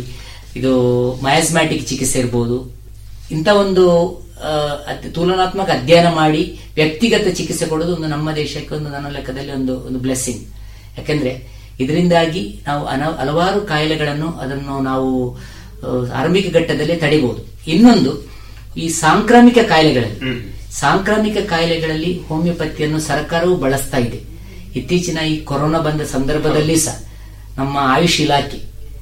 ಇದು ಮಯಾಸ್ಮ್ಯಾಟಿಕ್ ಚಿಕಿತ್ಸೆ ಇರ್ಬೋದು ಇಂಥ ಒಂದು ಆ, ಅದ್- ತುಲನಾತ್ಮಕ ಅಧ್ಯಯನ ಮಾಡಿ ವ್ಯಕ್ತಿಗತ ಚಿಕಿತ್ಸೆ ಕೊಡೋದು ಒಂದು ನಮ್ಮ ದೇಶಕ್ಕೆ ಒಂದು ನನ್ನ ಲೆಕ್ಕದಲ್ಲಿ ಒಂದು ಒಂದು ಬ್ಲೆಸ್ಸಿಂಗ್ ಯಾಕಂದ್ರೆ ಇದರಿಂದಾಗಿ ನಾವು ಅನ- ಹಲವಾರು ಕಾಯಿಲೆಗಳನ್ನು ಅದನ್ನು ನಾವು ಆ, ಆರಂಭಿಕ ಘಟ್ಟದಲ್ಲೇ ತಡಿಬಹುದು ಇನ್ನೊಂದು ಈ ಸಾಂಕ್ರಾಮಿಕ ಕಾಯಿಲೆಗಳಲ್ಲಿ ಸಾಂಕ್ರಾಮಿಕ ಕಾಯಿಲೆಗಳಲ್ಲಿ ಹೋಮಿಯೋಪತಿಯನ್ನು ಸರ್ಕಾರವು ಬಳಸ್ತಾ ಇದೆ ಇತ್ತೀಚಿನ ಈ ಕೊರೋನಾ ಬಂದ ಸಂದರ್ಭದಲ್ಲಿ ಸಹ ನಮ್ಮ ಆಯುಷ್ ಇಲಾಖೆ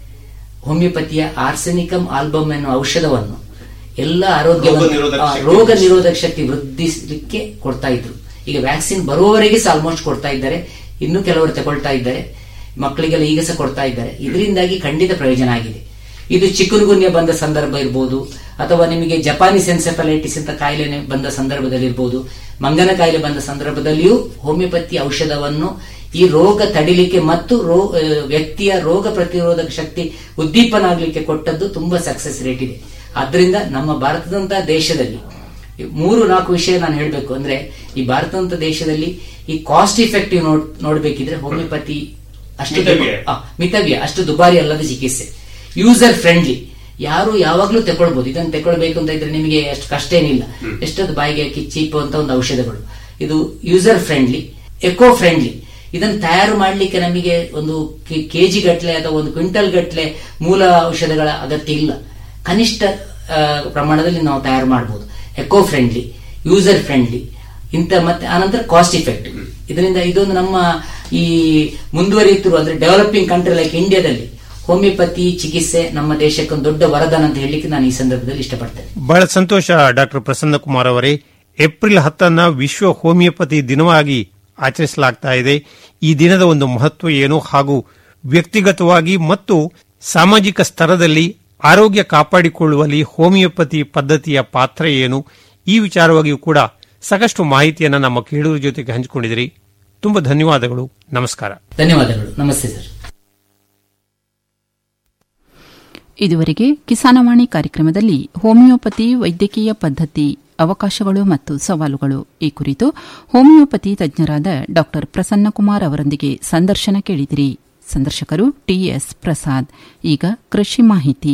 ಹೋಮಿಯೋಪತಿಯ ಆರ್ಸೆನಿಕಮ್ ಆಲ್ಬಮ್ ಎನ್ನುವ ಔಷಧವನ್ನು ಎಲ್ಲ ಆರೋಗ್ಯ ರೋಗ ನಿರೋಧಕ ಶಕ್ತಿ ರೋಗ ನಿರೋಧಕ ಶಕ್ತಿ ವೃದ್ಧಿಸಲಿಕ್ಕೆ ಕೊಡ್ತಾ ಇದ್ರು ಈಗ ವ್ಯಾಕ್ಸಿನ್ ಬರುವವರೆಗೆ ಸಹ ಆಲ್ಮೋಸ್ಟ್ ಕೊಡ್ತಾ ಇದ್ದಾರೆ ಇನ್ನು ಕೆಲವರು ತಗೊಳ್ತಾ ಇದ್ದಾರೆ ಮಕ್ಕಳಿಗೆಲ್ಲ ಈಗ ಸಹ ಕೊಡ್ತಾ ಇದ್ದಾರೆ ಇದರಿಂದಾಗಿ ಖಂಡಿತ ಪ್ರಯೋಜನ ಆಗಿದೆ ಇದು ಚಿಕುನ್ಗುನ್ಯ ಬಂದ ಸಂದರ್ಭ ಇರ್ಬೋದು ಅಥವಾ ನಿಮಗೆ ಜಪಾನೀಸ್ ಎನ್ಸೆಫಲೈಟಿಸ್ ಅಂತ ಕಾಯಿಲೆ ಬಂದ ಸಂದರ್ಭದಲ್ಲಿ ಇರ್ಬೋದು ಮಂಗನ ಕಾಯಿಲೆ ಬಂದ ಸಂದರ್ಭದಲ್ಲಿಯೂ ಹೋಮಿಯೋಪತಿ ಔಷಧವನ್ನು ಈ ರೋಗ ತಡಿಲಿಕ್ಕೆ ಮತ್ತು ರೋ ಆ, ವ್ಯಕ್ತಿಯ ರೋಗ ಪ್ರತಿರೋಧಕ ಶಕ್ತಿ ಉದ್ದೀಪನ ಆಗ್ಲಿಕ್ಕೆ ಕೊಟ್ಟದ್ದು ತುಂಬಾ ಸಕ್ಸಸ್ ರೇಟ್ ಇದೆ ಆದ್ರಿಂದ ನಮ್ಮ ಭಾರತದಂತಹ ದೇಶದಲ್ಲಿ ಈ ಮೂರು ನಾಲ್ಕು ವಿಷಯ ನಾನು ಹೇಳಬೇಕು ಅಂದ್ರೆ ಈ ಭಾರತದಂತ ದೇಶದಲ್ಲಿ ಈ ಕಾಸ್ಟ್ ಇಫೆಕ್ಟಿವ್ ನೋಡ್ ನೋಡ್ಬೇಕಿದ್ರೆ ಹೋಮಿಯೋಪತಿ ಅಷ್ಟು ಮಿತವ್ಯಯ. ಆ, ಮಿತವ್ಯ ಅಷ್ಟು ದುಬಾರಿ ಅಲ್ಲದ ಚಿಕಿತ್ಸೆ ಯೂಸರ್ ಫ್ರೆಂಡ್ಲಿ ಯಾರು ಯಾವಾಗ್ಲೂ ತಗೊಳ್ಬಹುದು ಇದನ್ನು ತಗೊಳ್ಬೇಕು ಅಂತ ಇದ್ರೆ ನಿಮಗೆ ಅಷ್ಟು ಕಷ್ಟ ಏನಿಲ್ಲ ಎಷ್ಟೊಂದು ಬಾಯಿಗೆ ಹಾಕಿ ಚೀಪ್ ಅಂತ ಒಂದು ಔಷಧಗಳು ಇದು ಯೂಸರ್ ಫ್ರೆಂಡ್ಲಿ ಎಕೋ ಫ್ರೆಂಡ್ಲಿ ಇದನ್ನು ತಯಾರು ಮಾಡಲಿಕ್ಕೆ ನಮಗೆ ಒಂದು ಕೆಜಿ ಗಟ್ಲೆ ಅಥವಾ ಒಂದು ಕ್ವಿಂಟಲ್ ಗಟ್ಲೆ ಮೂಲ ಔಷಧಗಳ ಅಗತ್ಯ ಇಲ್ಲ ಕನಿಷ್ಠ ಆ, ಪ್ರಮಾಣದಲ್ಲಿ ನಾವು ತಯಾರು ಮಾಡಬಹುದು ಎಕೋ ಫ್ರೆಂಡ್ಲಿ ಯೂಸರ್ ಫ್ರೆಂಡ್ಲಿ ಇಂಥ ಮತ್ತೆ ಆನಂತರ ಕಾಸ್ಟ್ ಇಫೆಕ್ಟಿವ್ ಇದರಿಂದ ಇದೊಂದು ನಮ್ಮ ಈ ಮುಂದುವರಿಯುತ್ತಿರುವ ಅಂದ್ರೆ ಡೆವಲಪಿಂಗ್ ಕಂಟ್ರಿ ಲೈಕ್ ಇಂಡಿಯಾದಲ್ಲಿ ಹೋಮಿಯೋಪತಿ ಚಿಕಿತ್ಸೆ ನಮ್ಮ ದೇಶಕ್ಕೆ ಒಂದು ದೊಡ್ಡ ವರದಾನ ಅಂತ ಹೇಳಲಿಕ್ಕೆ ನಾನು ಈ ಸಂದರ್ಭದಲ್ಲಿ ಇಷ್ಟಪಡ್ತೇನೆ ಬಹಳ ಸಂತೋಷ ಡಾಕ್ಟರ್ ಪ್ರಸನ್ನ ಕುಮಾರ್ ಅವರೇ ಏಪ್ರಿಲ್ ಹತ್ತನ್ನ ವಿಶ್ವ ಹೋಮಿಯೋಪತಿ ದಿನವಾಗಿ ಆಚರಿಸಲಾಗ್ತಾ ಇದೆ ಈ ದಿನದ ಒಂದು ಮಹತ್ವ ಏನು ಹಾಗೂ ವ್ಯಕ್ತಿಗತವಾಗಿ ಮತ್ತು ಸಾಮಾಜಿಕ ಸ್ತರದಲ್ಲಿ ಆರೋಗ್ಯ ಕಾಪಾಡಿಕೊಳ್ಳುವಲ್ಲಿ ಹೋಮಿಯೋಪತಿ ಪದ್ಧತಿಯ ಪಾತ್ರ ಏನು ಈ ವಿಚಾರವಾಗಿಯೂ ಕೂಡ ಸಾಕಷ್ಟು ಮಾಹಿತಿಯನ್ನು ನಮ್ಮ ಕೇಳುವ ಜೊತೆಗೆ ಹಂಚಿಕೊಂಡಿದ್ರಿ ತುಂಬಾ ಧನ್ಯವಾದಗಳು ನಮಸ್ಕಾರ ಧನ್ಯವಾದಗಳು ನಮಸ್ತೆ ಸರ್ ಇದುವರೆಗೆ ಕಿಸಾನವಾಣಿ ಕಾರ್ಯಕ್ರಮದಲ್ಲಿ ಹೋಮಿಯೋಪತಿ ವೈದ್ಯಕೀಯ ಪದ್ಧತಿ ಅವಕಾಶಗಳು ಮತ್ತು ಸವಾಲುಗಳು ಈ ಕುರಿತು ಹೋಮಿಯೋಪತಿ ತಜ್ಞರಾದ ಡಾ ಪ್ರಸನ್ನಕುಮಾರ್ ಅವರೊಂದಿಗೆ ಸಂದರ್ಶನ ಕೇಳಿದಿರಿ ಸಂದರ್ಶಕರು ಟಿಎಸ್ ಪ್ರಸಾದ್ ಈಗ ಕೃಷಿ ಮಾಹಿತಿ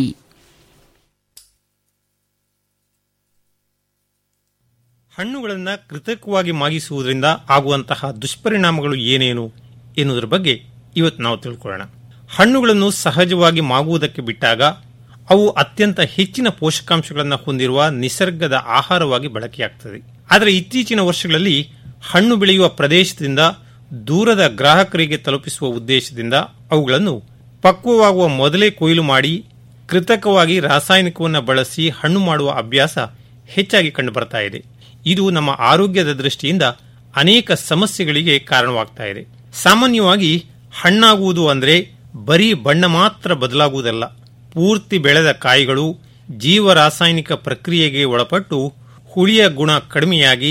ಹಣ್ಣುಗಳನ್ನು ಕೃತಕವಾಗಿ ಮಾಗಿಸುವುದರಿಂದ ಆಗುವಂತಹ ದುಷ್ಪರಿಣಾಮಗಳು ಏನೇನು ಎನ್ನುವುದರ ಬಗ್ಗೆ ಇವತ್ತು ನಾವು ತಿಳ್ಕೊಳ್ಳೋಣ ಹಣ್ಣುಗಳನ್ನು ಸಹಜವಾಗಿ ಮಾಗುವುದಕ್ಕೆ ಬಿಟ್ಟಾಗ ಅವು ಅತ್ಯಂತ ಹೆಚ್ಚಿನ ಪೋಷಕಾಂಶಗಳನ್ನು ಹೊಂದಿರುವ ನಿಸರ್ಗದ ಆಹಾರವಾಗಿ ಬಳಕೆಯಾಗ್ತದೆ ಆದರೆ ಇತ್ತೀಚಿನ ವರ್ಷಗಳಲ್ಲಿ ಹಣ್ಣು ಬೆಳೆಯುವ ಪ್ರದೇಶದಿಂದ ದೂರದ ಗ್ರಾಹಕರಿಗೆ ತಲುಪಿಸುವ ಉದ್ದೇಶದಿಂದ ಅವುಗಳನ್ನು ಪಕ್ವವಾಗುವ ಮೊದಲೇ ಕೊಯ್ಲು ಮಾಡಿ ಕೃತಕವಾಗಿ ರಾಸಾಯನಿಕವನ್ನು ಬಳಸಿ ಹಣ್ಣು ಮಾಡುವ ಅಭ್ಯಾಸ ಹೆಚ್ಚಾಗಿ ಕಂಡುಬರ್ತಾ ಇದೆ ಇದು ನಮ್ಮ ಆರೋಗ್ಯದ ದೃಷ್ಟಿಯಿಂದ ಅನೇಕ ಸಮಸ್ಯೆಗಳಿಗೆ ಕಾರಣವಾಗ್ತಾ ಇದೆ ಸಾಮಾನ್ಯವಾಗಿ ಹಣ್ಣಾಗುವುದು ಅಂದರೆ ಬರೀ ಬಣ್ಣ ಮಾತ್ರ ಬದಲಾಗುವುದಲ್ಲ ಪೂರ್ತಿ ಬೆಳೆದ ಕಾಯಿಗಳು ಜೀವ ರಾಸಾಯನಿಕ ಪ್ರಕ್ರಿಯೆಗೆ ಒಳಪಟ್ಟು ಹುಳಿಯ ಗುಣ ಕಡಿಮೆಯಾಗಿ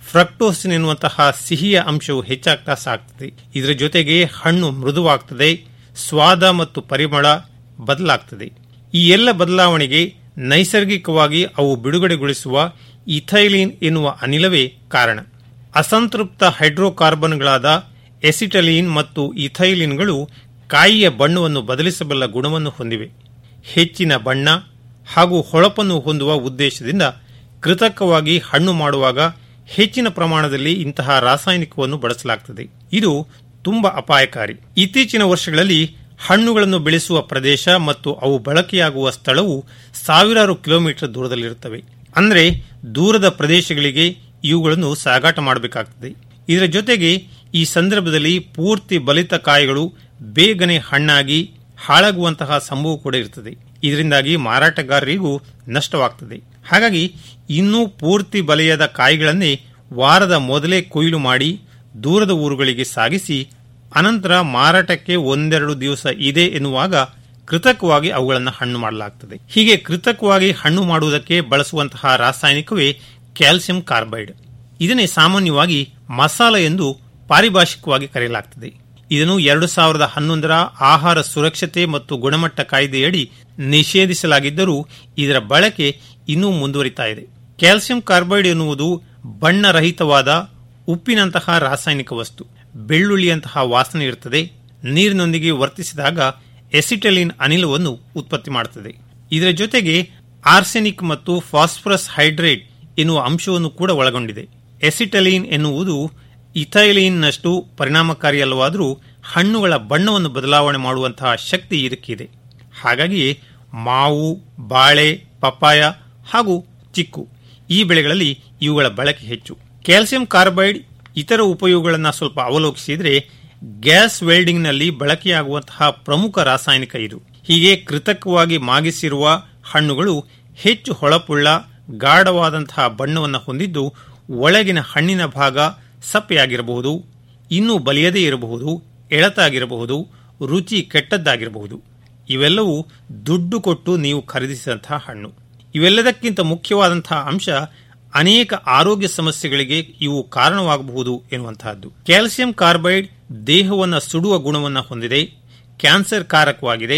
ಫ್ರಕ್ಟೋಸಿನ್ ಎನ್ನುವಂತಹ ಸಿಹಿಯ ಅಂಶವು ಹೆಚ್ಚಾಗ್ತಾ ಸಾಗ್ತದೆ ಇದರ ಜೊತೆಗೆ ಹಣ್ಣು ಮೃದುವಾಗ್ತದೆ ಸ್ವಾದ ಮತ್ತು ಪರಿಮಳ ಬದಲಾಗ್ತದೆ ಈ ಎಲ್ಲ ಬದಲಾವಣೆಗೆ ನೈಸರ್ಗಿಕವಾಗಿ ಅವು ಬಿಡುಗಡೆಗೊಳಿಸುವ ಇಥೈಲಿನ್ ಎನ್ನುವ ಅನಿಲವೇ ಕಾರಣ ಅಸಂತೃಪ್ತ ಹೈಡ್ರೋಕಾರ್ಬನ್ಗಳಾದ ಎಸಿಟಲೀನ್ ಮತ್ತು ಇಥೈಲಿನ್ಗಳು ಕಾಯಿಯ ಬಣ್ಣವನ್ನು ಬದಲಿಸಬಲ್ಲ ಗುಣವನ್ನು ಹೊಂದಿವೆ ಹೆಚ್ಚಿನ ಬಣ್ಣ ಹಾಗೂ ಹೊಳಪನ್ನು ಹೊಂದುವ ಉದ್ದೇಶದಿಂದ ಕೃತಕವಾಗಿ ಹಣ್ಣು ಮಾಡುವಾಗ ಹೆಚ್ಚಿನ ಪ್ರಮಾಣದಲ್ಲಿ ಇಂತಹ ರಾಸಾಯನಿಕವನ್ನು ಬಳಸಲಾಗುತ್ತದೆ ಇದು ತುಂಬಾ ಅಪಾಯಕಾರಿ ಇತ್ತೀಚಿನ ವರ್ಷಗಳಲ್ಲಿ ಹಣ್ಣುಗಳನ್ನು ಬೆಳೆಸುವ ಪ್ರದೇಶ ಮತ್ತು ಅವು ಬಳಕೆಯಾಗುವ ಸ್ಥಳವು ಸಾವಿರಾರು ಕಿಲೋಮೀಟರ್ ದೂರದಲ್ಲಿರುತ್ತವೆ ಅಂದರೆ ದೂರದ ಪ್ರದೇಶಗಳಿಗೆ ಇವುಗಳನ್ನು ಸಾಗಾಟ ಮಾಡಬೇಕಾಗುತ್ತದೆ ಇದರ ಜೊತೆಗೆ ಈ ಸಂದರ್ಭದಲ್ಲಿ ಪೂರ್ತಿ ಬಲಿತ ಕಾಯಿಗಳು ಬೇಗನೆ ಹಣ್ಣಾಗಿ ಹಾಳಾಗುವಂತಹ ಸಂಭವ ಕೂಡ ಇರುತ್ತದೆ ಇದರಿಂದಾಗಿ ಮಾರಾಟಗಾರರಿಗೂ ನಷ್ಟವಾಗ್ತದೆ ಹಾಗಾಗಿ ಇನ್ನೂ ಪೂರ್ತಿ ಬಲೆಯದ ಕಾಯಿಗಳನ್ನೇ ವಾರದ ಮೊದಲೇ ಕೊಯ್ಲು ಮಾಡಿ ದೂರದ ಊರುಗಳಿಗೆ ಸಾಗಿಸಿ ಅನಂತರ ಮಾರಾಟಕ್ಕೆ ಒಂದೆರಡು ದಿವಸ ಇದೆ ಎನ್ನುವಾಗ ಕೃತಕವಾಗಿ ಅವುಗಳನ್ನು ಹಣ್ಣು ಮಾಡಲಾಗುತ್ತದೆ ಹೀಗೆ ಕೃತಕವಾಗಿ ಹಣ್ಣು ಮಾಡುವುದಕ್ಕೆ ಬಳಸುವಂತಹ ರಾಸಾಯನಿಕವೇ ಕ್ಯಾಲ್ಸಿಯಂ ಕಾರ್ಬೈಡ್ ಇದನ್ನೇ ಸಾಮಾನ್ಯವಾಗಿ ಮಸಾಲ ಎಂದು ಪಾರಿಭಾಷಿಕವಾಗಿ ಕರೆಯಲಾಗುತ್ತದೆ ಇದನ್ನು ಎರಡು ಸಾವಿರದ ಹನ್ನೊಂದರ ಆಹಾರ ಸುರಕ್ಷತೆ ಮತ್ತು ಗುಣಮಟ್ಟ ಕಾಯ್ದೆಯಡಿ ನಿಷೇಧಿಸಲಾಗಿದ್ದರೂ ಇದರ ಬಳಕೆ ಇನ್ನೂ ಮುಂದುವರಿತಾ ಇದೆ ಕ್ಯಾಲ್ಸಿಯಂ ಕಾರ್ಬೈಡ್ ಎನ್ನುವುದು ಬಣ್ಣರಹಿತವಾದ ಉಪ್ಪಿನಂತಹ ರಾಸಾಯನಿಕ ವಸ್ತು ಬೆಳ್ಳುಳ್ಳಿಯಂತಹ ವಾಸನೆ ಇರುತ್ತದೆ ನೀರಿನೊಂದಿಗೆ ವರ್ತಿಸಿದಾಗ ಎಸಿಟಲಿನ್ ಅನಿಲವನ್ನು ಉತ್ಪತ್ತಿ ಮಾಡುತ್ತದೆ ಇದರ ಜೊತೆಗೆ ಆರ್ಸೆನಿಕ್ ಮತ್ತು ಫಾಸ್ಫರಸ್ ಹೈಡ್ರೇಟ್ ಎನ್ನುವ ಅಂಶವನ್ನು ಕೂಡ ಒಳಗೊಂಡಿದೆ ಎಸಿಟಲೀನ್ ಎನ್ನುವುದು ಇಥೈಲಿನ್ನಷ್ಟು ಪರಿಣಾಮಕಾರಿಯಲ್ಲವಾದರೂ ಹಣ್ಣುಗಳ ಬಣ್ಣವನ್ನು ಬದಲಾವಣೆ ಮಾಡುವಂತಹ ಶಕ್ತಿ ಇದಕ್ಕಿದೆ ಹಾಗಾಗಿ ಮಾವು ಬಾಳೆ ಪಪ್ಪಾಯ ಹಾಗೂ ಚಿಕ್ಕು ಈ ಬೆಳೆಗಳಲ್ಲಿ ಇವುಗಳ ಬಳಕೆ ಹೆಚ್ಚು ಕ್ಯಾಲ್ಸಿಯಂ ಕಾರ್ಬೈಡ್ ಇತರ ಉಪಯೋಗಗಳನ್ನು ಸ್ವಲ್ಪ ಅವಲೋಕಿಸಿದರೆ ಗ್ಯಾಸ್ ವೆಲ್ಡಿಂಗ್ನಲ್ಲಿ ಬಳಕೆಯಾಗುವಂತಹ ಪ್ರಮುಖ ರಾಸಾಯನಿಕ ಇದು ಹೀಗೆ ಕೃತಕವಾಗಿ ಮಾಗಿಸಿರುವ ಹಣ್ಣುಗಳು ಹೆಚ್ಚು ಹೊಳಪುಳ್ಳ ಗಾಢವಾದಂತಹ ಬಣ್ಣವನ್ನು ಹೊಂದಿದ್ದು ಒಳಗಿನ ಹಣ್ಣಿನ ಭಾಗ ಸಪ್ಪೆಯಾಗಿರಬಹುದು ಇನ್ನೂ ಬಲಿಯದೇ ಇರಬಹುದು ಎಳತಾಗಿರಬಹುದು ರುಚಿ ಕೆಟ್ಟದ್ದಾಗಿರಬಹುದು ಇವೆಲ್ಲವೂ ದುಡ್ಡು ಕೊಟ್ಟು ನೀವು ಖರೀದಿಸಿದಂತಹ ಹಣ್ಣು ಇವೆಲ್ಲದಕ್ಕಿಂತ ಮುಖ್ಯವಾದಂತಹ ಅಂಶ ಅನೇಕ ಆರೋಗ್ಯ ಸಮಸ್ಯೆಗಳಿಗೆ ಇವು ಕಾರಣವಾಗಬಹುದು ಎನ್ನುವಂತಹದ್ದು ಕ್ಯಾಲ್ಸಿಯಂ ಕಾರ್ಬೈಡ್ ದೇಹವನ್ನು ಸುಡುವ ಗುಣವನ್ನು ಹೊಂದಿದೆ ಕ್ಯಾನ್ಸರ್ ಕಾರಕವಾಗಿದೆ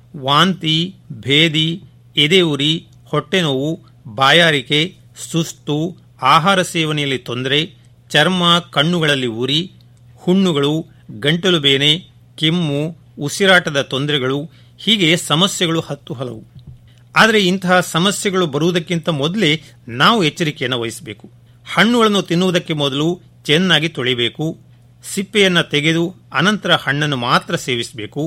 ವಾಂತಿ ಭೇದಿ ಎದೆ ಉರಿ ಹೊಟ್ಟೆ ನೋವು ಬಾಯಾರಿಕೆ ಸುಸ್ತು ಆಹಾರ ಸೇವನೆಯಲ್ಲಿ ತೊಂದರೆ ಚರ್ಮ ಕಣ್ಣುಗಳಲ್ಲಿ ಉರಿ ಹುಣ್ಣುಗಳು ಗಂಟಲು ಬೇನೆ ಕೆಮ್ಮು ಉಸಿರಾಟದ ತೊಂದರೆಗಳು ಹೀಗೆ ಸಮಸ್ಯೆಗಳು ಹತ್ತು ಹಲವು ಆದರೆ ಇಂತಹ ಸಮಸ್ಯೆಗಳು ಬರುವುದಕ್ಕಿಂತ ಮೊದಲೇ ನಾವು ಎಚ್ಚರಿಕೆಯನ್ನು ವಹಿಸಬೇಕು ಹಣ್ಣುಗಳನ್ನು ತಿನ್ನುವುದಕ್ಕೆ ಮೊದಲು ಚೆನ್ನಾಗಿ ತೊಳಿಬೇಕು ಸಿಪ್ಪೆಯನ್ನು ತೆಗೆದು ಅನಂತರ ಹಣ್ಣನ್ನು ಮಾತ್ರ ಸೇವಿಸಬೇಕು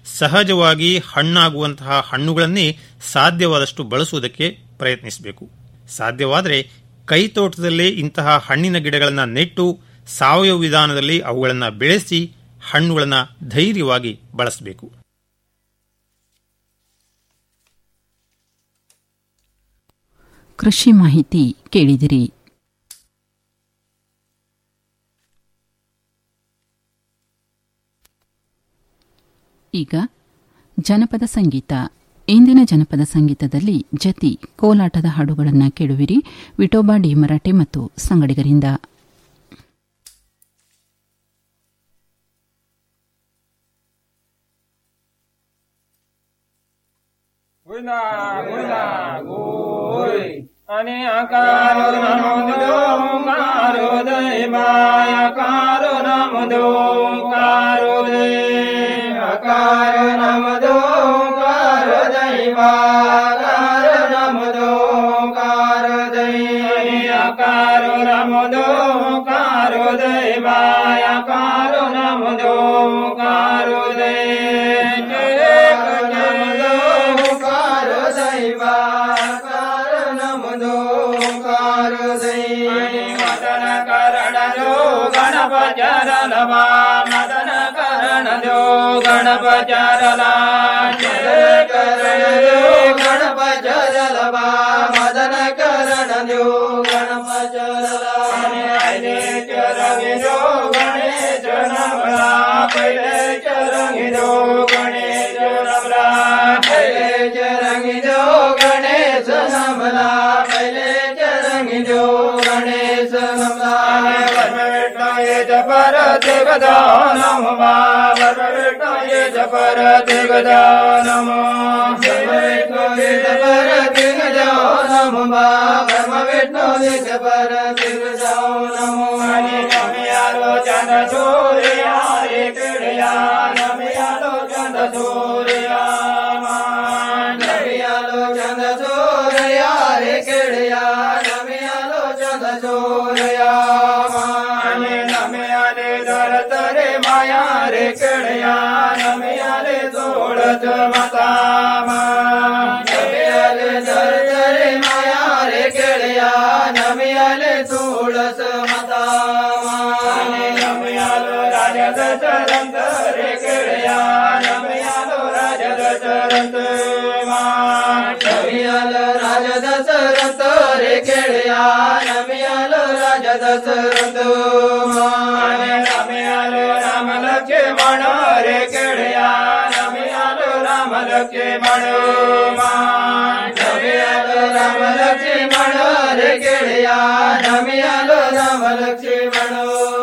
ಸಹಜವಾಗಿ ಹಣ್ಣಾಗುವಂತಹ ಹಣ್ಣುಗಳನ್ನೇ ಸಾಧ್ಯವಾದಷ್ಟು ಬಳಸುವುದಕ್ಕೆ ಪ್ರಯತ್ನಿಸಬೇಕು ಸಾಧ್ಯವಾದರೆ ಕೈತೋಟದಲ್ಲೇ ಇಂತಹ ಹಣ್ಣಿನ ಗಿಡಗಳನ್ನು ನೆಟ್ಟು ಸಾವಯವ ವಿಧಾನದಲ್ಲಿ ಅವುಗಳನ್ನು ಬೆಳೆಸಿ ಹಣ್ಣುಗಳನ್ನು ಧೈರ್ಯವಾಗಿ ಬಳಸಬೇಕು ಕೃಷಿ ಮಾಹಿತಿ ಕೇಳಿದಿರಿ ಈಗ ಜನಪದ ಸಂಗೀತ ಇಂದಿನ ಜನಪದ ಸಂಗೀತದಲ್ಲಿ ಜತಿ ಕೋಲಾಟದ ಹಾಡುಗಳನ್ನು ಕೇಳುವಿರಿ ವಿಠೋಬಾ ಡಿ ಮರಾಠೆ ಮತ್ತು ಸಂಗಡಿಗರಿಂದ गोविंदा गोविंदा गोय आणि आकारो नमो कारो दैवाय कारो नमो कारो दे आकारो नमो कारो दैवा कारो नमो कारो दै आकारो नमो कारो दैवाय कारो नमो कारो दे ಮದನ ಕರಣೋ ಗಣಪ ಚರಲವ ಮದನ ಕರಣೋ ಗಣಪ ಚರಲ ಕರಣೋ ಗಣಪ ಚರಲವ ಮದನ ಕರಣೋ ಗಣಪ ಚರಲ ಚರಂಗಿರೋ ಗಣೇಶ ನಮಲ ಪೈಲೆ ಚರಂಗಿರೋ ಗಣೇಶ ನಮಲ ಪೈಲೆ ಚರಂಗಿರೋ ಗಣೇಶ ನಮಲ ಪೈಲೆ ಚರಂಗಿರೋ ಗಣೇಶ ನಮಲ दिगदा नमो ब्रह्म विष्णु ये जपर दिगदा नमो ब्रह्म विष्णु ये जपर दिगदा नमो ब्रह्म विष्णु ये जपर दिगदा नमो हरि नमयालो चंद सूर्या रे किड़या नमयालो चंद सूर्या नमयालो चंद सूर्या रे किड़या नमयालो चंद सूर्या नमयाले दर तरे माया रे किड़या नमयाले दौड़त मता नमयाले दर तरे माया रे किड़या नमयाले दौड़त मता नमयालो राजा दशरथ रे किड़या नमयालो राजा दशरथ नमयालो राजा दशरथ रे किड़या नमयालो राजा दशरथ ನಮೆಯಾಲು ರಾಮ ಲಕ್ಷ್ಮಣ ರೇ ಕೆಳೆಯ ನಮೆಯಾಲು ರಾಮ ಲಕ್ಷ್ಮಣ ನಮೆಯಾಲು ರಾಮ ಲಕ್ಷ್ಮಣ ರೇ ಕೆಳೆಯ ನಮೆಯಾಲು ರಾಮ ಲಕ್ಷ್ಮಣ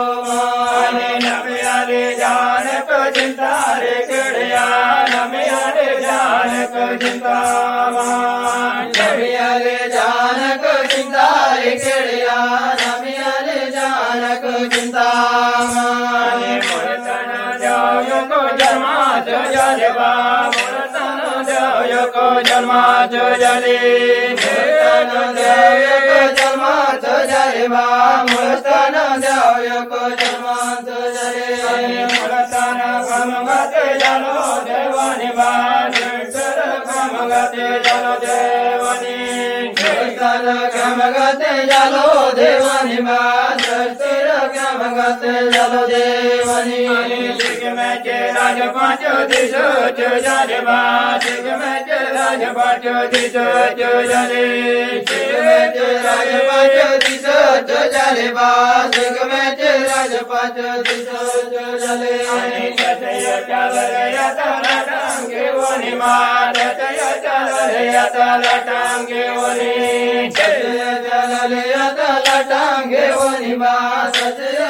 ನಮೆಯಾಲೆ ಜಾನಕ ಚಿಂತಾ ರೇ ಕೆಳೆಯ ನಮೆಯಾಲೆ ಜಾನಕ ಚಿಂತಾ ನಮೆಯಾಲೆ ಜಾನಕ ಚಿಂತಾ ರೇ ಕೆಳೆಯ ನಮೆಯಾಲೆ ಜಾನಕ ಚಿಂತಾ जन्माच जले जन्माच जले बा मुळस्थान देवयक जन्माच जले मुळस्थान कमगते जलो देवानी बा जंतर कमगते जलो देवानी मुळस्थान कमगते जलो देवानी बा जंतर कमगते जलो देवानी सिगमेचे राजपाच दिश जले बा सिगमेचे राजपाच दिश जले सिगमेचे राजपाच दिश जले बा सिगमेचे राजपाच दिश जले जय चल टांगे वनी मार जय चल टांगे वनी जय चल टांगे वनी मार जय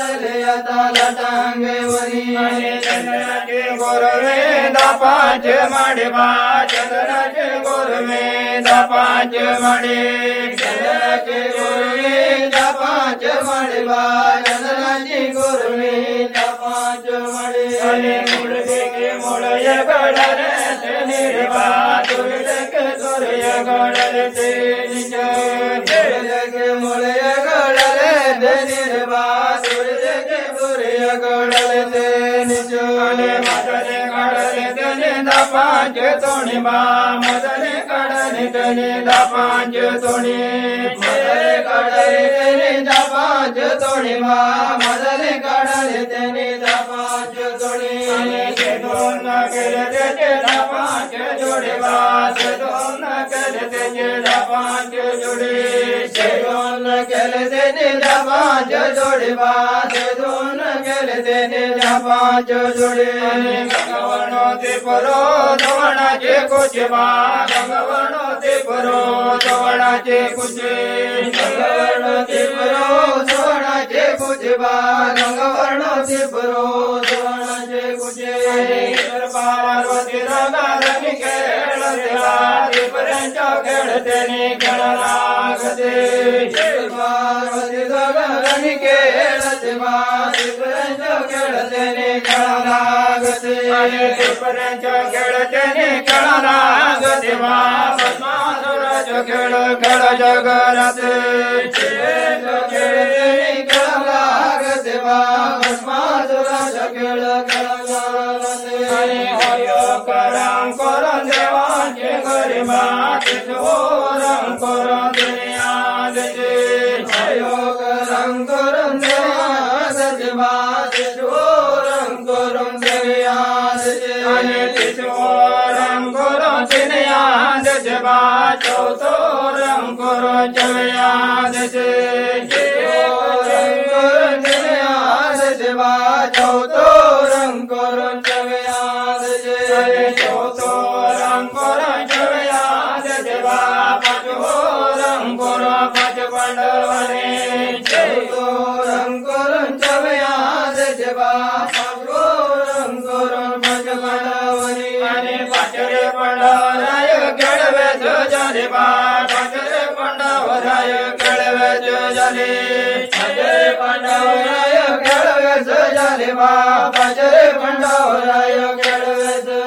चल टांगे वनी चंद्रनाचे गोरवे दापाच माडे बा चंद्रनाचे गोरवे दापाच माडे चंद्रनाचे गोरवे दापाच माडे बा चंद्रनाचे गोरवे दापाच माडे अरे मुळगे के मुळय गडरे ते निर्बा तुरले के तुरय गडरे ते निज मुळगे के मुळय गडरे ते निर्बा तुरले के तुरय गडरे ते निज मदने गडरे ते दा पांच तोणी बा मदने गडरे ते दा पांच तोणी मदने गडरे ते दा पांच तोणी बा मदने गडरे ते दा पांच तोणी से दोन केले ते दा पांच जोडे बा से दोन केले ते दा पांच जोडे से दोन केले ते दा पांच जोडे बा से दोन केले ते दा पांच जोडे गंगवनो ते परो धवणाचे कुछ बा गंगवनो ते परो धवणाचे कुछ गंगवनो ते परो धवणाचे कुछ बा गंगवनो ते परो धवणाचे कुछ पार्वती रंगा रंग खेळते वारी पर्यंत खेळते नि खेळ लागते पार्वती रंगा रंग खेळते वारी पर्यंत खेळते नि खेळ लागते पर्यंत खेळते नि खेळ लागते वा पद्मासुराच खेळ खेळ जगराते खेळते नि खेळ लागते वा पद्मासुराच खेळ खेळ करम करून देवाचे घरी माते चोरम करून दुनियाचे करम करून देवाचे माते चोरम करून दुनियाचे आणि चोरम करून दुनियाचे बा चौतोरम करून जवयाचे चोरम करून दुनियाचे बा चौतोरम करून जवयाचे चौथो रंग जवयाद देवा पाचवो रंग पाच पांडवने चौथो रंग जवयाद देवा ಪಂಡವರಾಯ ಕೆಳವೆ ಜೋಜಲಿ ಬಾ ಪಂಜರೆ ಪಂಡವರಾಯ ಕೆಳವೆ ಜೋಜಲಿ ಪಂಜರೆ ಪಂಡವರಾಯ ಕೆಳವೆ ಜೋಜಲಿ ಬಾ ಪಂಜರೆ ಪಂಡವರಾಯ ಕೆಳವೆ